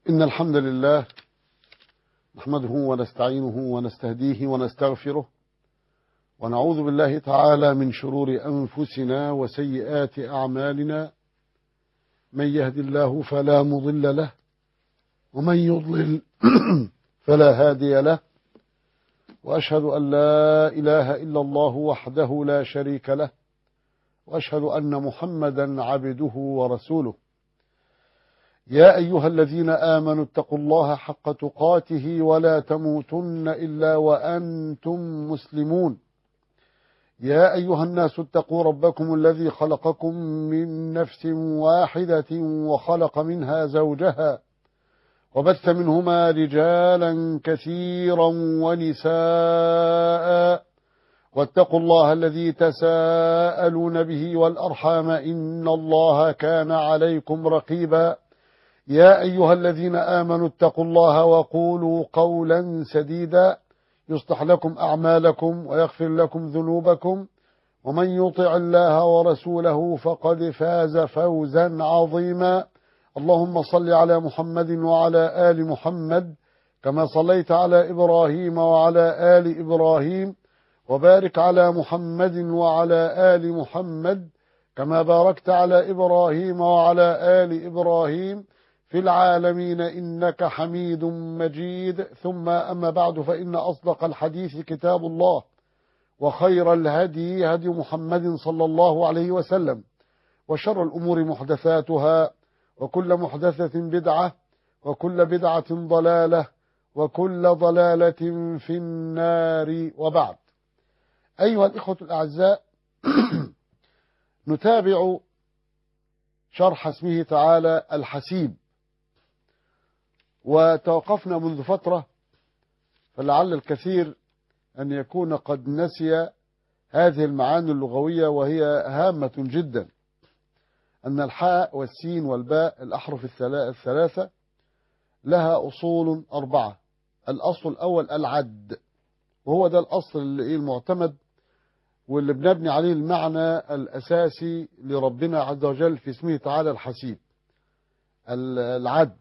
إن الحمد لله نحمده ونستعينه ونستهديه ونستغفره ونعوذ بالله تعالى من شرور أنفسنا وسيئات أعمالنا من يهد الله فلا مضل له ومن يضلل فلا هادي له وأشهد أن لا إله إلا الله وحده لا شريك له وأشهد أن محمدا عبده ورسوله يا أيها الذين آمنوا اتقوا الله حق تقاته ولا تموتن إلا وأنتم مسلمون يا أيها الناس اتقوا ربكم الذي خلقكم من نفس واحدة وخلق منها زوجها وبث منهما رجالا كثيرا ونساء واتقوا الله الذي تساءلون به والأرحام إن الله كان عليكم رقيبا يا أيها الذين آمنوا اتقوا الله وقولوا قولا سديدا يصلح لكم أعمالكم ويغفر لكم ذنوبكم ومن يطع الله ورسوله فقد فاز فوزا عظيما اللهم صل على محمد وعلى آل محمد كما صليت على إبراهيم وعلى آل إبراهيم وبارك على محمد وعلى آل محمد كما باركت على إبراهيم وعلى آل إبراهيم في العالمين إنك حميد مجيد ثم أما بعد فإن أصدق الحديث كتاب الله وخير الهدي هدي محمد صلى الله عليه وسلم وشر الأمور محدثاتها وكل محدثة بدعة وكل بدعة ضلالة وكل ضلالة في النار وبعد أيها الإخوة الأعزاء نتابع شرح اسمه تعالى الحسيب وتوقفنا منذ فترة فلعل الكثير أن يكون قد نسي هذه المعاني اللغوية وهي هامة جدا أن الحاء والسين والباء الأحرف الثلاثة لها أصول أربعة الأصل الأول العد وهو ده الأصل المعتمد واللي بنبني عليه المعنى الأساسي لربنا عز وجل في اسمه تعالى الحسيب العد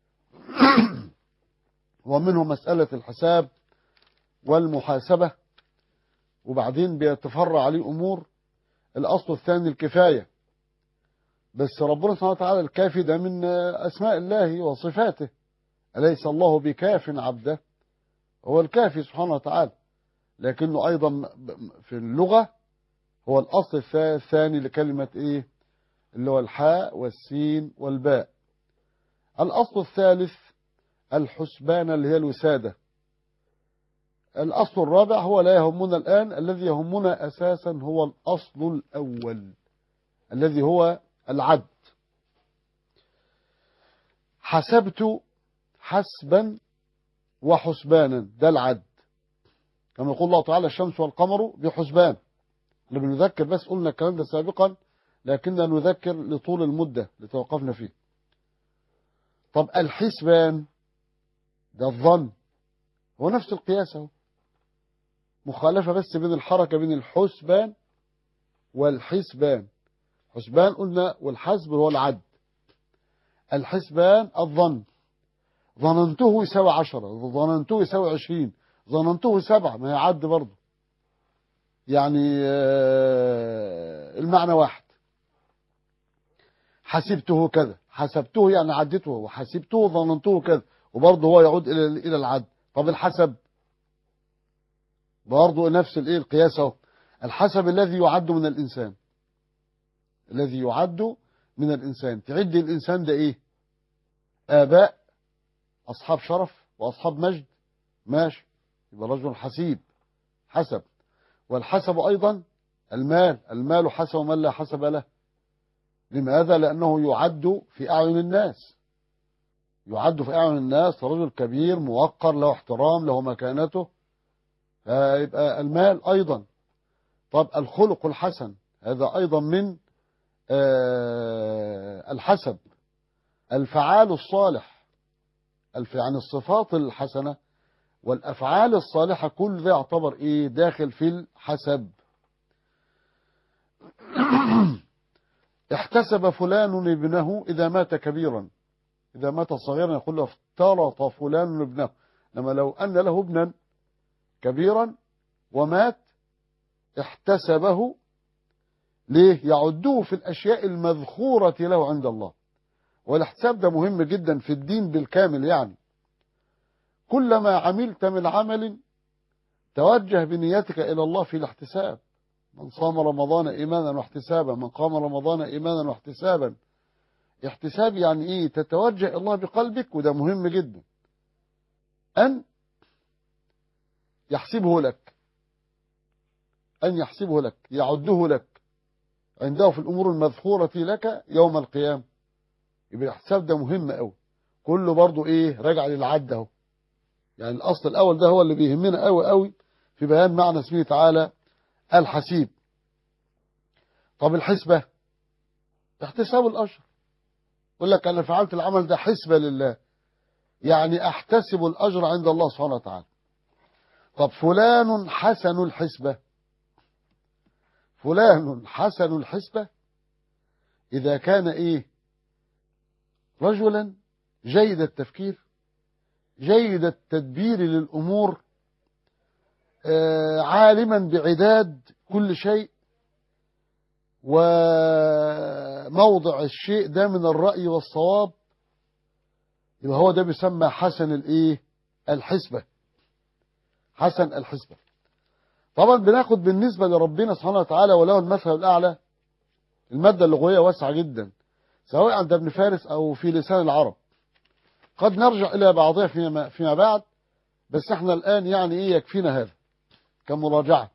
ومنه مسألة الحساب والمحاسبة وبعدين بيتفرع عليه أمور الأصل الثاني الكفاية بس ربنا سبحانه وتعالى الكافي ده من أسماء الله وصفاته أليس الله بكاف عبده هو الكافي سبحانه وتعالى لكنه أيضا في اللغة هو الأصل الثاني لكلمة إيه اللي هو الحاء والسين والباء الأصل الثالث الحسبان اللي هي الوسادة الأصل الرابع هو لا يهمنا الآن الذي يهمنا أساسا هو الأصل الأول الذي هو العد حسبت حسبا وحسبانا ده العد كما يقول الله تعالى الشمس والقمر بحسبان اللي بنذكر بس قلنا الكلام ده سابقا لكننا نذكر لطول المدة اللي توقفنا فيه طب الحسبان ده الظن هو نفس القياس اهو مخالفة بس بين الحركة بين الحسبان والحسبان حسبان قلنا والحسب هو العد الحسبان الظن ظننته يساوي عشرة ظننته يساوي عشرين ظننته سبعة ما هي عد برضه يعني المعنى واحد حسبته كذا حسبته يعني عدته وحسبته ظننته كذا وبرضه هو يعود الى الى العد طب الحسب برضه نفس الايه القياس اهو الحسب الذي يعد من الانسان الذي يعد من الانسان تعد الانسان ده ايه اباء اصحاب شرف واصحاب مجد ماشي يبقى رجل حسيب حسب والحسب ايضا المال المال حسب من لا حسب له لماذا لأنه يعد في أعين الناس يعد في أعين الناس رجل كبير موقر له احترام له مكانته فيبقى المال أيضا طب الخلق الحسن هذا أيضا من الحسب الفعال الصالح يعني الصفات الحسنة والأفعال الصالحة كل ده يعتبر إيه داخل في الحسب احتسب فلان ابنه إذا مات كبيرا إذا مات صغيرا يقول له افترط فلان ابنه لما لو أن له ابنا كبيرا ومات احتسبه ليه يعده في الأشياء المذخورة له عند الله والاحتساب ده مهم جدا في الدين بالكامل يعني كلما عملت من عمل توجه بنيتك إلى الله في الاحتساب من صام رمضان إيمانا واحتسابا من قام رمضان إيمانا واحتسابا احتساب يعني إيه تتوجه إلى الله بقلبك وده مهم جدا أن يحسبه لك أن يحسبه لك يعده لك عنده في الأمور المذخورة لك يوم القيامة يبقى الاحتساب ده مهم قوي كله برضو إيه راجع للعد اهو يعني الأصل الأول ده هو اللي بيهمنا قوي قوي في بيان معنى اسمه تعالى الحسيب طب الحسبة احتساب الأجر يقول لك أنا فعلت العمل ده حسبة لله يعني أحتسب الأجر عند الله سبحانه وتعالى طب فلان حسن الحسبة فلان حسن الحسبة إذا كان إيه رجلا جيد التفكير جيد التدبير للأمور آه عالما بعداد كل شيء وموضع الشيء ده من الرأي والصواب يبقى هو ده بيسمى حسن الايه الحسبة حسن الحسبة طبعا بناخد بالنسبة لربنا سبحانه وتعالى وله المثل الأعلى المادة اللغوية واسعة جدا سواء عند ابن فارس أو في لسان العرب قد نرجع إلى بعضها فيما, فيما بعد بس احنا الآن يعني ايه يكفينا هذا كمراجعة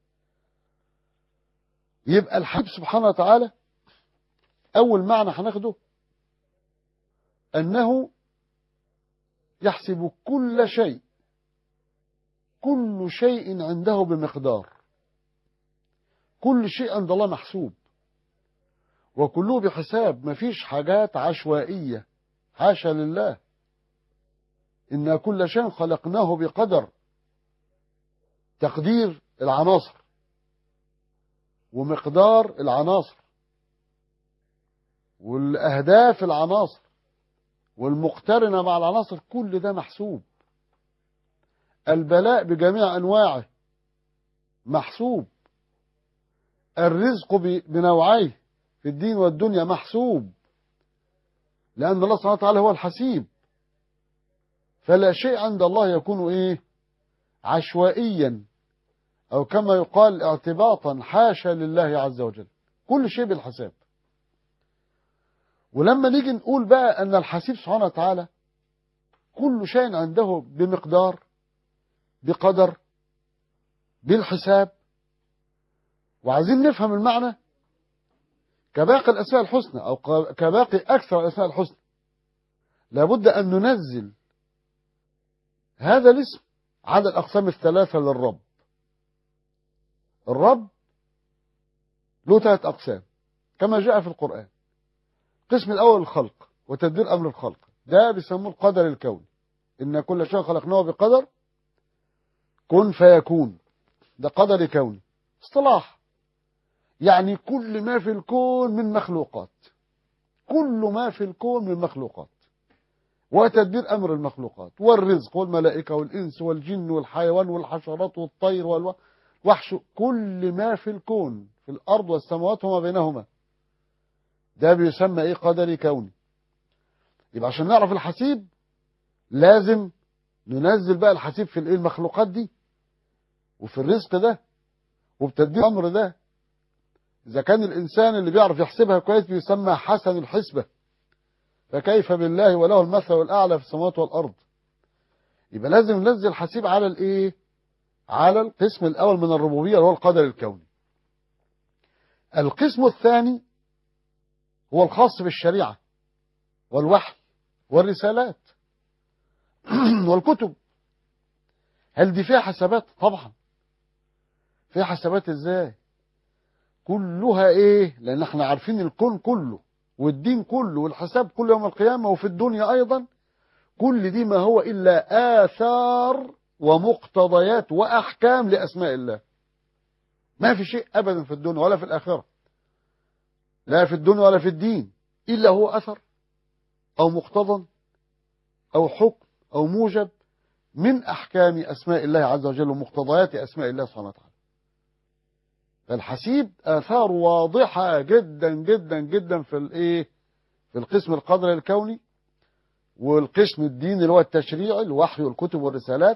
يبقى الحب سبحانه وتعالى أول معنى هناخده أنه يحسب كل شيء كل شيء عنده بمقدار كل شيء عند الله محسوب وكله بحساب مفيش حاجات عشوائية حاشا لله إن كل شيء خلقناه بقدر تقدير العناصر ومقدار العناصر والأهداف العناصر والمقترنة مع العناصر كل ده محسوب البلاء بجميع أنواعه محسوب الرزق بنوعيه في الدين والدنيا محسوب لأن الله سبحانه وتعالى هو الحسيب فلا شيء عند الله يكون إيه عشوائيا أو كما يقال اعتباطا حاشا لله عز وجل كل شيء بالحساب ولما نيجي نقول بقى أن الحسيب سبحانه وتعالى كل شيء عنده بمقدار بقدر بالحساب وعايزين نفهم المعنى كباقي الأسماء الحسنى أو كباقي أكثر الأسماء الحسنى لابد أن ننزل هذا الاسم على الأقسام الثلاثة للرب الرب له ثلاث أقسام كما جاء في القرآن القسم الأول الخلق وتدبير أمر الخلق ده بيسموه القدر الكوني إن كل شيء خلقناه بقدر كن فيكون ده قدر كوني اصطلاح يعني كل ما في الكون من مخلوقات كل ما في الكون من مخلوقات وتدبير أمر المخلوقات والرزق والملائكة والإنس والجن والحيوان والحشرات والطير والوحش كل ما في الكون في الأرض والسماوات وما بينهما ده بيسمى إيه قدري كوني يبقى عشان نعرف الحسيب لازم ننزل بقى الحسيب في الايه المخلوقات دي وفي الرزق ده وبتدبير الأمر ده إذا كان الإنسان اللي بيعرف يحسبها كويس بيسمى حسن الحسبة فكيف بالله وله المثل الأعلى في السماوات والأرض يبقى لازم ننزل الحسيب على الإيه على القسم الأول من الربوبية اللي هو القدر الكوني القسم الثاني هو الخاص بالشريعة والوحي والرسالات والكتب هل دي فيها حسابات طبعا فيها حسابات ازاي كلها ايه لان احنا عارفين الكون كله والدين كله والحساب كل يوم القيامة وفي الدنيا ايضا كل دي ما هو الا اثار ومقتضيات واحكام لاسماء الله ما في شيء ابدا في الدنيا ولا في الاخرة لا في الدنيا ولا في الدين الا هو اثر أو مقتضى أو حكم أو موجب من أحكام أسماء الله عز وجل ومقتضيات أسماء الله سبحانه وتعالى فالحسيب آثار واضحة جدا جدا جدا في الإيه في القسم القدري الكوني والقسم الديني اللي هو التشريعي الوحي والكتب والرسالات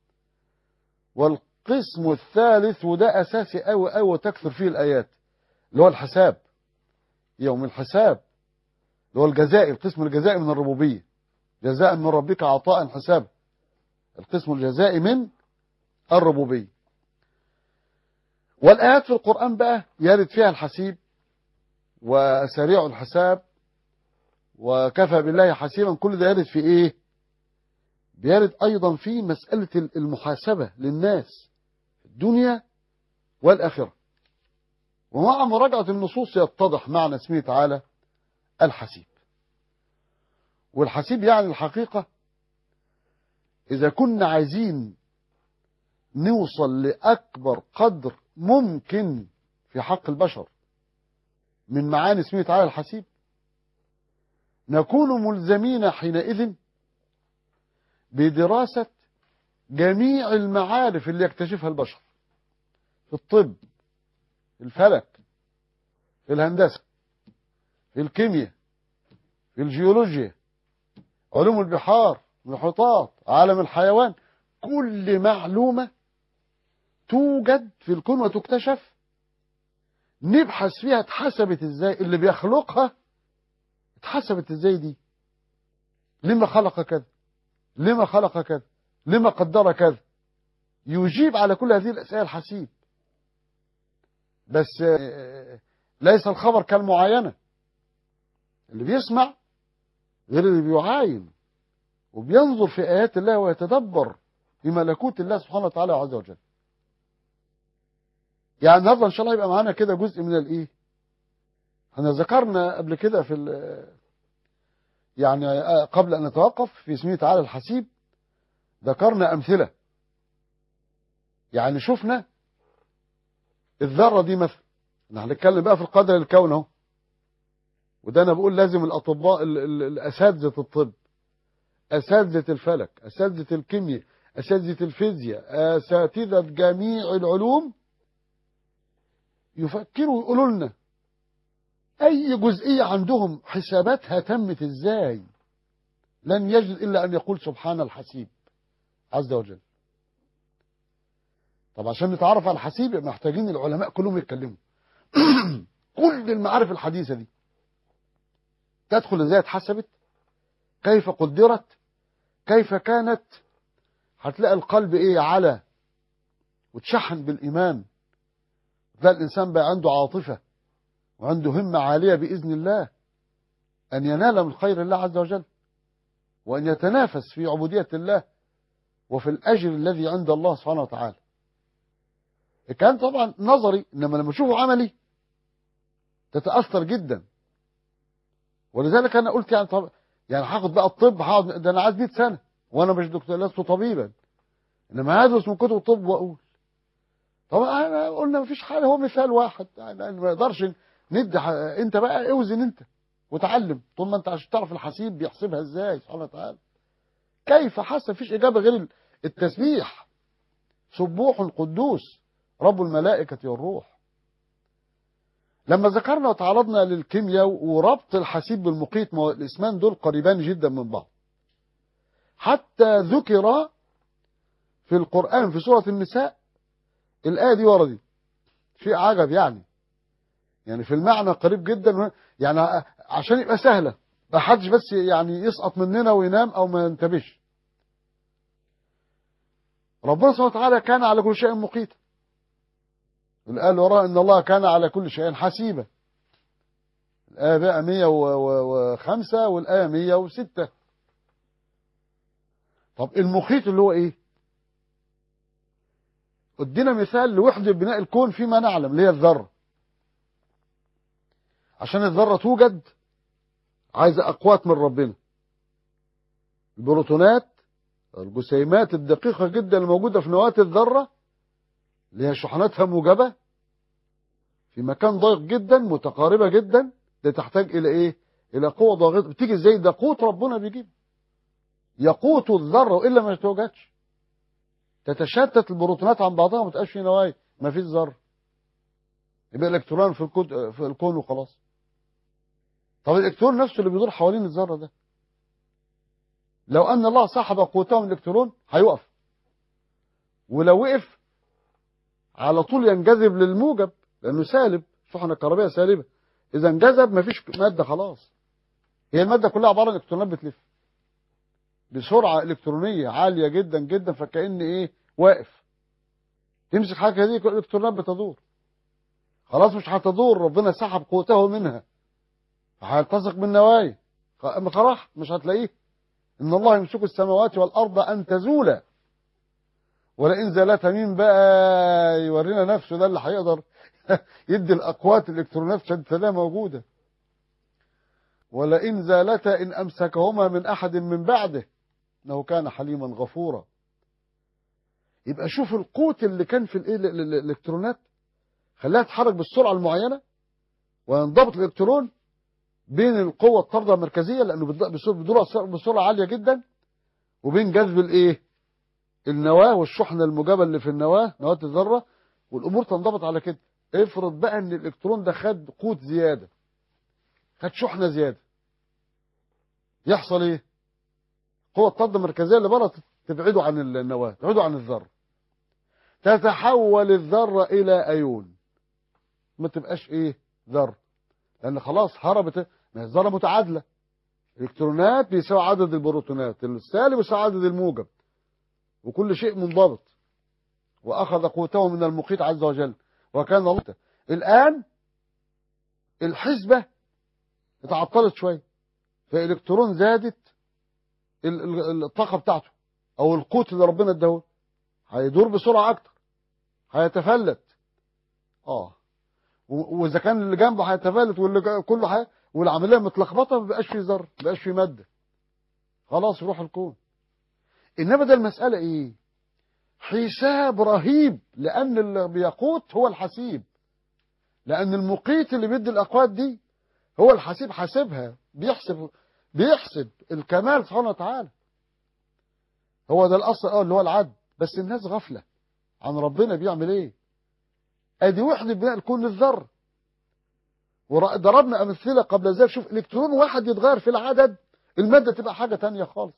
والقسم الثالث وده أساسي أوي أوي وتكثر فيه الآيات اللي هو الحساب يوم الحساب اللي هو الجزائي القسم الجزائي من الربوبية جزاء من ربك عطاء حساب القسم الجزائي من الربوبية والآيات في القرآن بقى يرد فيها الحسيب وسريع الحساب وكفى بالله حسيبا كل ده يرد في ايه بيرد ايضا في مسألة المحاسبة للناس الدنيا والآخرة ومع مراجعة النصوص يتضح معنى اسمه تعالى الحسيب والحسيب يعني الحقيقة إذا كنا عايزين نوصل لأكبر قدر ممكن في حق البشر من معاني اسمه تعالى الحسيب نكون ملزمين حينئذ بدراسة جميع المعارف اللي يكتشفها البشر في الطب في الفلك في الهندسة في الكيمياء في الجيولوجيا علوم البحار المحيطات عالم الحيوان كل معلومة توجد في الكون وتكتشف نبحث فيها اتحسبت ازاي اللي بيخلقها اتحسبت ازاي دي لما خلق كذا لما خلق كذا لما قدر كذا يجيب على كل هذه الأسئلة الحسيب بس ليس الخبر كالمعاينة اللي بيسمع غير اللي بيعاين وبينظر في آيات الله ويتدبر في ملكوت الله سبحانه وتعالى عز وجل يعني النهارده ان شاء الله يبقى معانا كده جزء من الايه احنا ذكرنا قبل كده في يعني قبل ان نتوقف في اسمه تعالى الحسيب ذكرنا امثله يعني شفنا الذره دي مثلا احنا هنتكلم بقى في القدر الكون اهو وده انا بقول لازم الاطباء الاساتذه الطب اساتذه الفلك اساتذه الكيمياء اساتذه الفيزياء اساتذه جميع العلوم يفكروا ويقولوا لنا اي جزئيه عندهم حساباتها تمت ازاي لن يجد الا ان يقول سبحان الحسيب عز وجل طب عشان نتعرف على الحسيب محتاجين العلماء كلهم يتكلموا كل المعارف الحديثه دي تدخل ازاي اتحسبت كيف قدرت كيف كانت هتلاقي القلب ايه على وتشحن بالايمان تلاقي الانسان بقى عنده عاطفه وعنده همه عاليه باذن الله ان ينال من خير الله عز وجل وان يتنافس في عبوديه الله وفي الاجر الذي عند الله سبحانه وتعالى كان طبعا نظري انما لما اشوفه عملي تتاثر جدا ولذلك انا قلت يعني طب يعني هاخد بقى الطب هقعد ده انا عايز 100 سنه وانا مش دكتور لست طبيبا انما هدرس من كتب الطب واقول طبعا قلنا مفيش حاجه هو مثال واحد يعني ما يقدرش ندي انت بقى اوزن انت وتعلم طول ما انت عشان تعرف الحسيب بيحسبها ازاي سبحانه وتعالى كيف حسب مفيش اجابه غير التسبيح سبوح قدوس رب الملائكه والروح لما ذكرنا وتعرضنا للكيمياء وربط الحسيب بالمقيت ما الاسمان دول قريبان جدا من بعض حتى ذكر في القرآن في سورة النساء الآية دي ورا دي شيء عجب يعني يعني في المعنى قريب جدا يعني عشان يبقى سهلة ما حدش بس يعني يسقط مننا وينام أو ما ينتبهش ربنا سبحانه وتعالى كان على كل شيء مقيتا الآية اللي وراها إن الله كان على كل شيء حسيبا الآية بقى 105 والآية 106 طب المخيط اللي هو إيه ادينا مثال لوحدة بناء الكون فيما نعلم اللي هي الذرة عشان الذرة توجد عايزة أقوات من ربنا البروتونات الجسيمات الدقيقة جدا الموجودة في نواة الذرة اللي هي شحناتها موجبة في مكان ضيق جدا متقاربة جدا دي تحتاج إلى إيه؟ الى قوه ضاغطه بتيجي ازاي ده قوت ربنا بيجيب يقوت الذره والا ما توجدش تتشتت البروتونات عن بعضها ما تبقاش في نوايا ما فيش ذره يبقى الالكترون في الكون في الكون وخلاص طب الالكترون نفسه اللي بيدور حوالين الذره ده لو ان الله سحب قوته من الالكترون هيقف ولو وقف على طول ينجذب للموجب لانه سالب شحنه كهربائيه سالبه اذا انجذب مفيش ماده خلاص هي الماده كلها عباره عن الكترونات بتلف بسرعه الكترونيه عاليه جدا جدا فكأن ايه واقف تمسك حاجه دي الالكترونات بتدور خلاص مش هتدور ربنا سحب قوته منها هيلتصق بالنوايا خلاص مش هتلاقيه ان الله يمسك السماوات والارض ان تزولا ولئن زالتا مين بقى يورينا نفسه ده اللي هيقدر يدي الاقوات الالكترونات عشان تلاقيها موجوده ولئن زالتا ان امسكهما من احد من بعده انه كان حليما غفورا يبقى شوف القوت اللي كان في الايه الالكترونات خلاها تتحرك بالسرعه المعينه وينضبط الالكترون بين القوه الطارده المركزيه لانه بيدور بسرعه عاليه جدا وبين جذب الايه النواه والشحنه الموجبه اللي في النواه نواه الذره والامور تنضبط على كده افرض بقى ان الالكترون ده خد قوت زياده خد شحنه زياده يحصل ايه القوه الطارده المركزيه اللي بره تبعده عن النواه تبعده عن الذره تتحول الذره الى ايون ما تبقاش ايه ذره لان خلاص هربت ما هي الذره متعادله الالكترونات بيساوي عدد البروتونات السالب يساوي عدد الموجب وكل شيء منضبط واخذ قوته من المقيت عز وجل وكان الله الان الحسبه اتعطلت شويه فالالكترون زادت الطاقه بتاعته او القوت اللي ربنا اداه هيدور بسرعه اكتر هيتفلت اه واذا كان اللي جنبه هيتفلت واللي كله حي... والعمليه متلخبطه ما بقاش في ذره ما بقاش في ماده خلاص يروح الكون انما ده المساله ايه حساب رهيب لان اللي بيقوت هو الحسيب لان المقيت اللي بيدي الاقوات دي هو الحسيب حاسبها بيحسب بيحسب الكمال سبحانه وتعالى هو ده الاصل اه اللي هو العدل بس الناس غفله عن ربنا بيعمل ايه ادي وحده بناء الكون الذر وضربنا امثله قبل ذلك شوف الكترون واحد يتغير في العدد الماده تبقى حاجه تانية خالص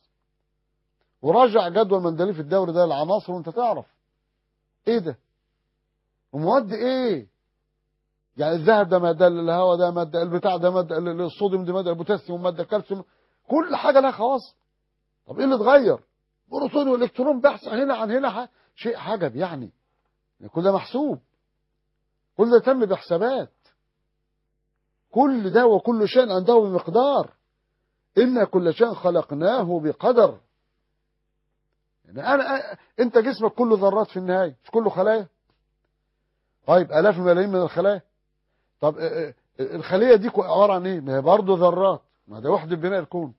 وراجع جدول مندليف الدوري ده العناصر وانت تعرف ايه ده ومواد ايه يعني الذهب ده ماده الهواء ده ماده البتاع ده ماده الصوديوم ده ماده البوتاسيوم ماده الكالسيوم كل حاجه لها خواص طب ايه اللي اتغير بروتون والكترون بحث هنا عن هنا شيء عجب يعني كل ده محسوب كل ده تم بحسابات كل ده وكل شيء عنده بمقدار إن كل شيء خلقناه بقدر يعني أنا أنت جسمك كله ذرات في النهاية مش كله خلايا طيب آلاف الملايين من الخلايا طب الخلية دي عبارة عن إيه؟ ما هي برضه ذرات ما ده وحدة بناء الكون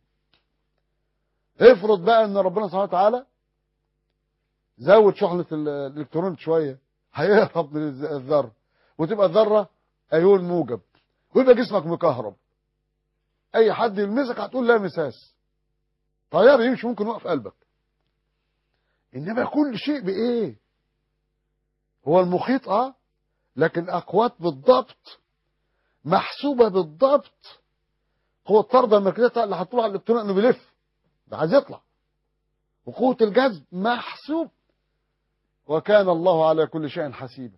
افرض بقى ان ربنا سبحانه وتعالى زود شحنة الالكترون شوية هيهرب من الذرة وتبقى الذرة ايون موجب ويبقى جسمك مكهرب اي حد يلمسك هتقول لا مساس طيار يمشي ممكن يوقف قلبك انما كل شيء بايه هو المخيط اه لكن اقوات بالضبط محسوبه بالضبط قوه الطرد المركزيه اللي هتطلع على الالكترون انه بيلف ده عايز يطلع وقوه الجذب محسوب وكان الله على كل شيء حسيبا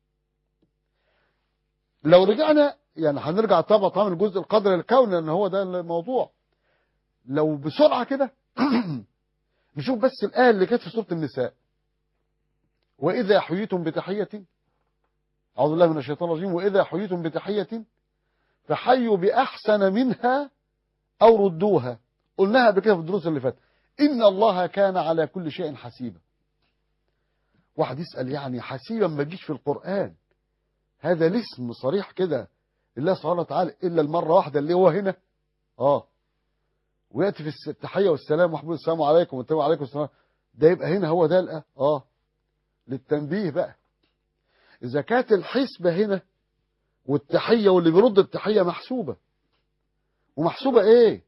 لو رجعنا يعني هنرجع طبعا طبعا الجزء القدر الكوني لان هو ده الموضوع لو بسرعه كده نشوف بس الايه اللي كانت في سوره النساء واذا حييتم بتحيه اعوذ بالله من الشيطان الرجيم واذا حييتم بتحيه فحيوا باحسن منها او ردوها قلناها قبل كده في الدروس اللي فاتت ان الله كان على كل شيء حسيبا واحد يسال يعني حسيبا ما تجيش في القران هذا الاسم صريح كده الله سبحانه وتعالى الا المره واحده اللي هو هنا اه وياتي في التحيه والسلام وحبيب السلام عليكم والتوبه عليكم السلام ده يبقى هنا هو ده الأه. اه للتنبيه بقى اذا كانت الحسبه هنا والتحيه واللي بيرد التحيه محسوبه ومحسوبة ايه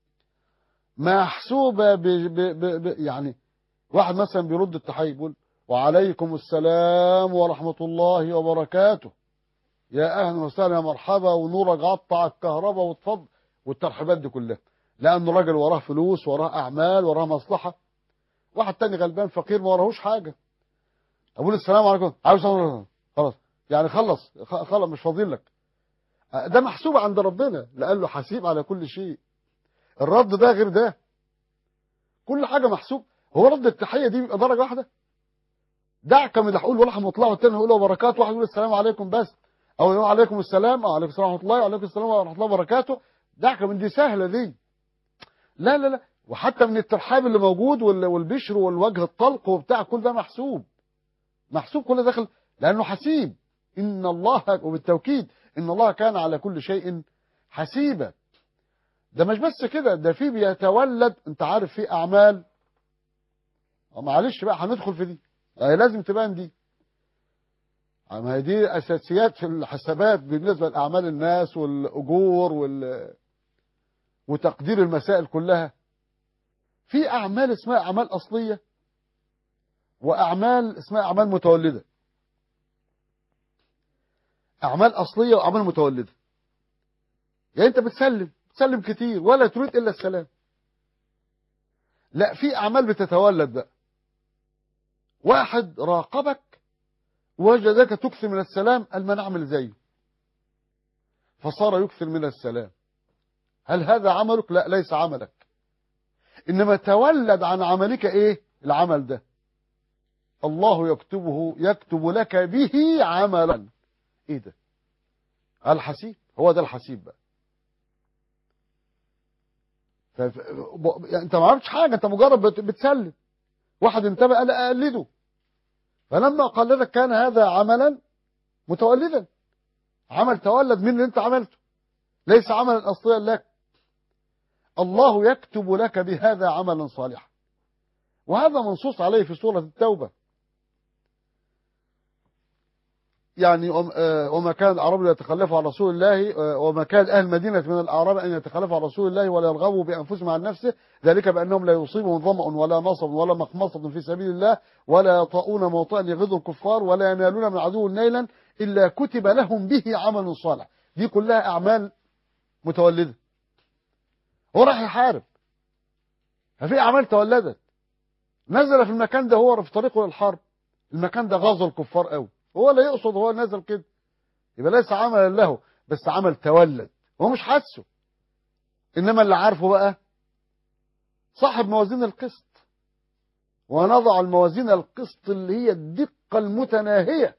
محسوبة ب ب ب ب يعني واحد مثلا بيرد التحية بيقول وعليكم السلام ورحمة الله وبركاته يا اهلا وسهلا يا مرحبا ونورك قطع الكهرباء وتفضل والترحيبات دي كلها لانه راجل وراه فلوس وراه اعمال وراه مصلحه واحد تاني غلبان فقير ما وراهوش حاجه اقول السلام عليكم عاوز خلاص يعني خلص خلاص مش فاضل لك ده محسوب عند ربنا لانه حسيب على كل شيء الرد ده غير ده كل حاجه محسوب هو رد التحيه دي بيبقى درجه واحده دعك من اللي هقول ورحمه الله والتاني هيقول وبركاته واحد يقول السلام عليكم بس او يقول عليكم السلام او عليكم السلام ورحمه الله وعليكم السلام ورحمه الله وبركاته دعك من دي سهله دي لا لا لا وحتى من الترحاب اللي موجود والبشر والوجه الطلق وبتاع كل ده محسوب محسوب كل داخل لانه حسيب ان الله وبالتوكيد ان الله كان على كل شيء حسيبا ده مش بس كده ده في بيتولد انت عارف في اعمال معلش بقى هندخل في دي يعني لازم تبان دي ما هي دي اساسيات في الحسابات بالنسبه لاعمال الناس والاجور وال وتقدير المسائل كلها في اعمال اسمها اعمال اصليه واعمال اسمها اعمال متولده اعمال اصليه واعمال متولده يعني انت بتسلم بتسلم كتير ولا تريد الا السلام لا في اعمال بتتولد بقى واحد راقبك وجدك تكثر من السلام قال ما نعمل زيه فصار يكثر من السلام هل هذا عملك لا ليس عملك انما تولد عن عملك ايه العمل ده الله يكتبه يكتب لك به عملا ايه ده الحسيب هو ده الحسيب بقى ف... يعني انت ما عملتش حاجه انت مجرد بت... بتسلم واحد انتبه قال اقلده فلما قلدك كان هذا عملا متولدا عمل تولد من اللي انت عملته ليس عملا اصليا لك الله يكتب لك بهذا عملا صالحا وهذا منصوص عليه في سورة التوبة يعني وما كان العرب يتخلفوا عن رسول الله وما كان أهل المدينة من الأعراب أن يتخلفوا عن رسول الله ولا يرغبوا بأنفسهم عن نفسه ذلك بأنهم لا يصيبهم ظمأ ولا نصب ولا مخمصة في سبيل الله ولا يطؤون موطئا يغيظ الكفار ولا ينالون من عدو نيلا إلا كتب لهم به عمل صالح دي كلها أعمال متولدة هو راح يحارب ففي أعمال تولدت نزل في المكان ده هو في طريقه للحرب المكان ده غاظ الكفار قوي هو لا يقصد هو نزل كده يبقى ليس عملا له بس عمل تولد هو مش حاسه انما اللي عارفه بقى صاحب موازين القسط ونضع الموازين القسط اللي هي الدقة المتناهية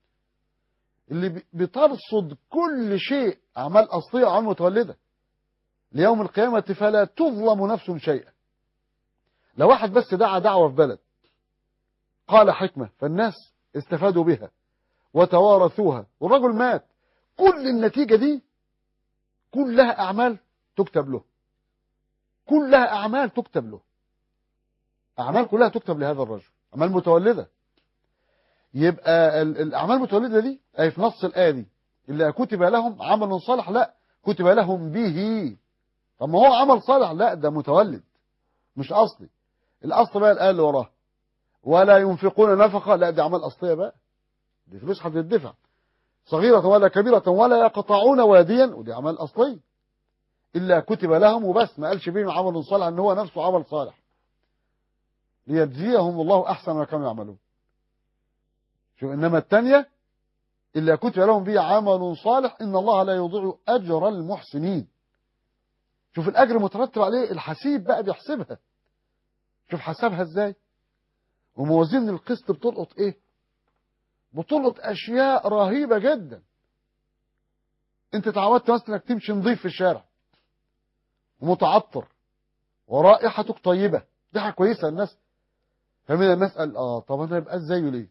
اللي بترصد كل شيء أعمال أصلية وأعمال متولدة ليوم القيامة فلا تظلم نفس شيئا لو واحد بس دعا دعوة في بلد قال حكمة فالناس استفادوا بها وتوارثوها والرجل مات كل النتيجة دي كلها أعمال تكتب له كلها أعمال تكتب له أعمال كلها تكتب لهذا الرجل أعمال متولدة يبقى الأعمال المتولدة دي أي في نص الآية دي اللي كتب لهم عمل صالح لا كتب لهم به طب ما هو عمل صالح لا ده متولد مش أصلي الأصل بقى الآية اللي وراه ولا ينفقون نفقة لا دي عمل أصلية بقى دي فلوس هتدفع صغيرة ولا كبيرة ولا يقطعون واديا ودي عمل أصلي إلا كتب لهم وبس ما قالش بيهم عمل صالح إن هو نفسه عمل صالح ليجزيهم الله أحسن ما كانوا يعملون شوف إنما الثانية إلا كتب لهم به عمل صالح إن الله لا يضيع أجر المحسنين شوف الأجر مترتب عليه الحسيب بقى بيحسبها شوف حسبها إزاي وموازين القسط بتلقط إيه بتلقط أشياء رهيبة جدا أنت تعودت مثلا إنك تمشي نظيف في الشارع ومتعطر ورائحتك طيبة دي حاجة كويسة الناس فمن الناس قال آه طب أنا يبقى زيه ليه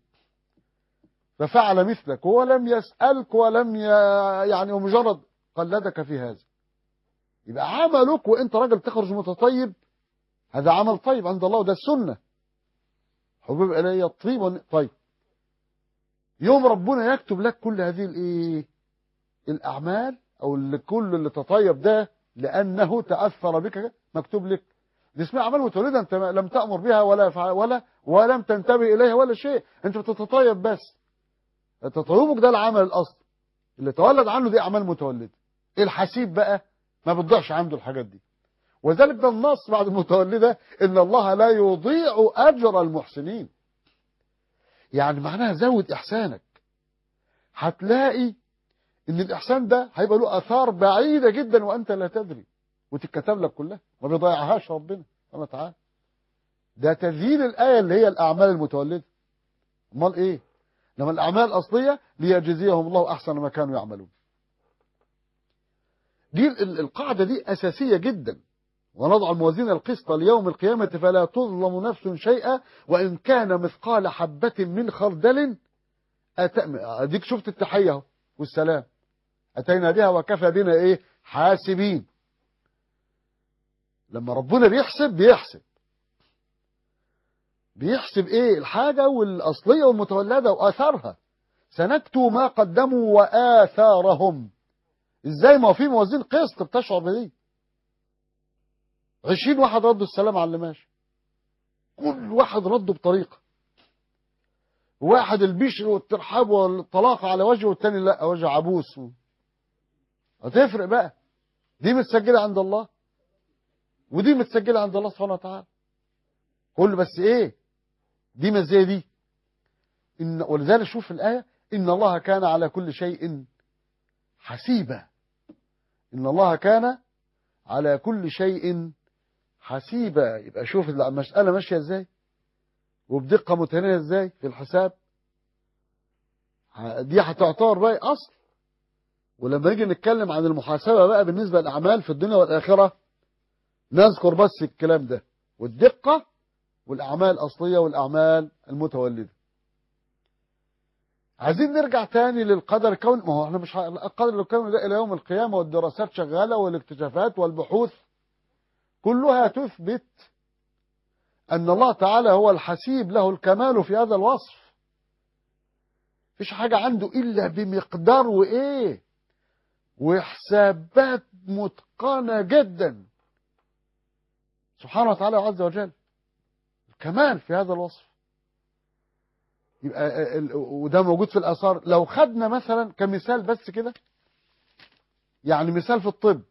ففعل مثلك هو لم يسألك ولم ي... يعني ومجرد قلدك في هذا يبقى عملك وانت راجل تخرج متطيب هذا عمل طيب عند الله وده السنة حبيب إلي الطيب طيب يوم ربنا يكتب لك كل هذه الايه الاعمال او اللي كل اللي تطيب ده لأنه تأثر بك مكتوب لك دي اسمها أعمال متولدة أنت لم تأمر بها ولا فع- ولا ولم تنتبه إليها ولا شيء أنت بتتطيب بس تطيبك ده العمل الأصلي اللي تولد عنه دي أعمال متولدة الحسيب بقى ما بتضيعش عنده الحاجات دي وذلك ده النص بعد المتولدة إن الله لا يضيع أجر المحسنين يعني معناها زود إحسانك هتلاقي إن الإحسان ده هيبقى له آثار بعيدة جدا وأنت لا تدري وتتكتب لك كلها ما بيضيعهاش ربنا سبحانه وتعالى ده تذييل الآية اللي هي الأعمال المتولدة أمال إيه لما الأعمال الأصلية ليجزيهم الله أحسن ما كانوا يعملون دي ال- القاعدة دي أساسية جدا ونضع الموازين القسط ليوم القيامة فلا تظلم نفس شيئا وإن كان مثقال حبة من خردل أتأم... أديك شفت التحية اهو والسلام أتينا بها وكفى بنا إيه حاسبين لما ربنا بيحسب بيحسب بيحسب إيه الحاجة والأصلية والمتولدة وآثارها سنكتب ما قدموا وآثارهم إزاي ما هو في موازين قسط بتشعر بدي عشرين واحد ردوا السلام على اللي ماشي كل واحد رده بطريقة واحد البشر والترحاب والطلاق على وجهه والتاني لا وجه عبوس هتفرق بقى دي متسجلة عند الله ودي متسجلة عند الله سبحانه وتعالى كل بس ايه دي مزايا دي إن ولذلك شوف الآية إن الله كان على كل شيء حسيبا إن الله كان على كل شيء حسيبا يبقى شوف المسألة ماشية ازاي وبدقة متناهية ازاي في الحساب دي هتعتبر بقى أصل ولما نيجي نتكلم عن المحاسبة بقى بالنسبة للأعمال في الدنيا والآخرة نذكر بس الكلام ده والدقة والأعمال الأصلية والأعمال المتولدة عايزين نرجع تاني للقدر الكوني ما هو احنا مش ه- القدر الكوني ده إلى يوم القيامة والدراسات شغالة والاكتشافات والبحوث كلها تثبت أن الله تعالى هو الحسيب له الكمال في هذا الوصف فيش حاجة عنده إلا بمقدار وإيه وحسابات متقنة جدا سبحانه وتعالى عز وجل الكمال في هذا الوصف يبقى ال- وده موجود في الآثار لو خدنا مثلا كمثال بس كده يعني مثال في الطب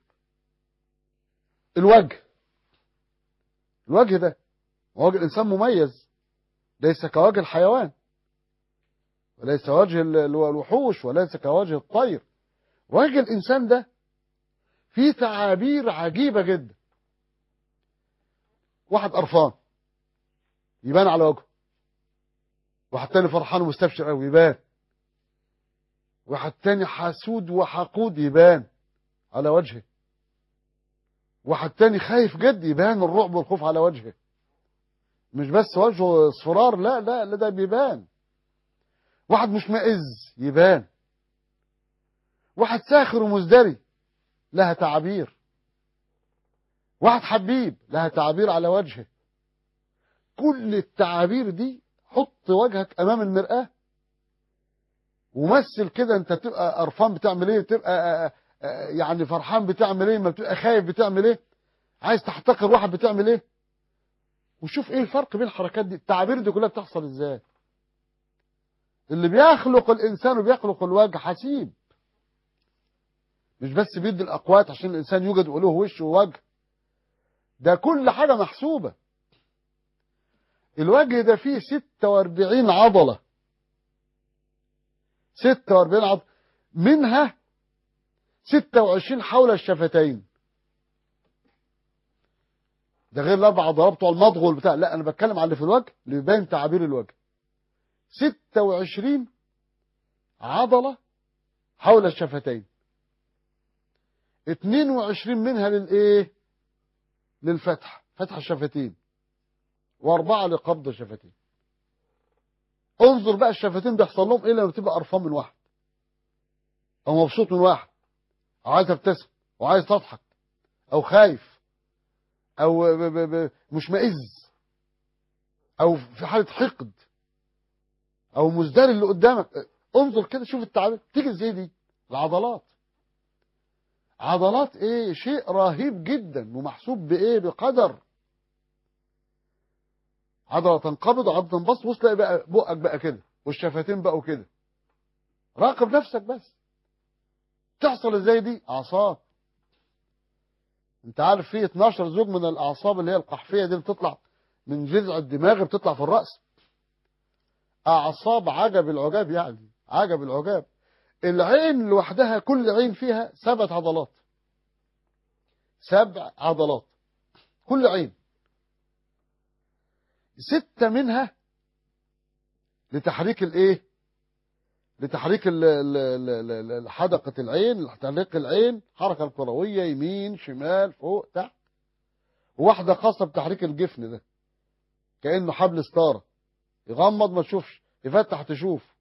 الوجه الوجه ده وجه الإنسان مميز ليس كوجه الحيوان وليس وجه ال- ال- الوحوش وليس كوجه الطير وجه الإنسان ده فيه تعابير عجيبة جدا واحد قرفان يبان على وجهه واحد تاني فرحان ومستبشر قوي يبان واحد تاني حسود وحقود يبان على وجهه واحد تاني خايف جد يبان الرعب والخوف على وجهه مش بس وجهه اصفرار لا لا لا ده بيبان واحد مشمئز يبان واحد ساخر ومزدري لها تعابير واحد حبيب لها تعابير على وجهه كل التعابير دي حط وجهك امام المرآة ومثل كده انت تبقى قرفان بتعمل ايه تبقى آه، آه، يعني فرحان بتعمل ايه ما بتبقى خايف بتعمل ايه عايز تحتقر واحد بتعمل ايه وشوف ايه الفرق بين الحركات دي التعابير دي كلها بتحصل ازاي اللي بيخلق الانسان وبيخلق الوجه حسيب مش بس بيدي الاقوات عشان الانسان يوجد له وش ووجه ده كل حاجه محسوبه الوجه ده فيه 46 عضله 46 عضله منها 26 حول الشفتين ده غير الاربع عضلات بتوع المضغ والبتاع لا انا بتكلم على اللي في الوجه اللي بيبين تعابير الوجه 26 عضله حول الشفتين 22 منها للايه للفتح فتح الشفتين واربعه لقبض الشفتين انظر بقى الشفتين بيحصل لهم ايه لما تبقى قرفان من واحد او مبسوط من واحد او عايز تبتسم وعايز تضحك او خايف او ب- ب- ب- مشمئز او في حاله حقد او مزدري اللي قدامك انظر كده شوف التعابير تيجي ازاي دي العضلات عضلات ايه شيء رهيب جدا ومحسوب بايه بقدر عضله تنقبض وعضله تنبسط بص تلاقي بقى بقك بقى كده والشفتين بقوا كده راقب نفسك بس تحصل ازاي دي اعصاب انت عارف في 12 زوج من الاعصاب اللي هي القحفيه دي بتطلع من جذع الدماغ بتطلع في الراس اعصاب عجب العجاب يعني عجب العجاب العين لوحدها كل عين فيها سبع عضلات سبع عضلات كل عين ستة منها لتحريك الايه لتحريك ال- ال- ال- ال- ال- حدقة العين لتحريك العين حركة الكروية يمين شمال فوق تحت وواحدة خاصة بتحريك الجفن ده كأنه حبل ستارة يغمض ما تشوفش يفتح تشوف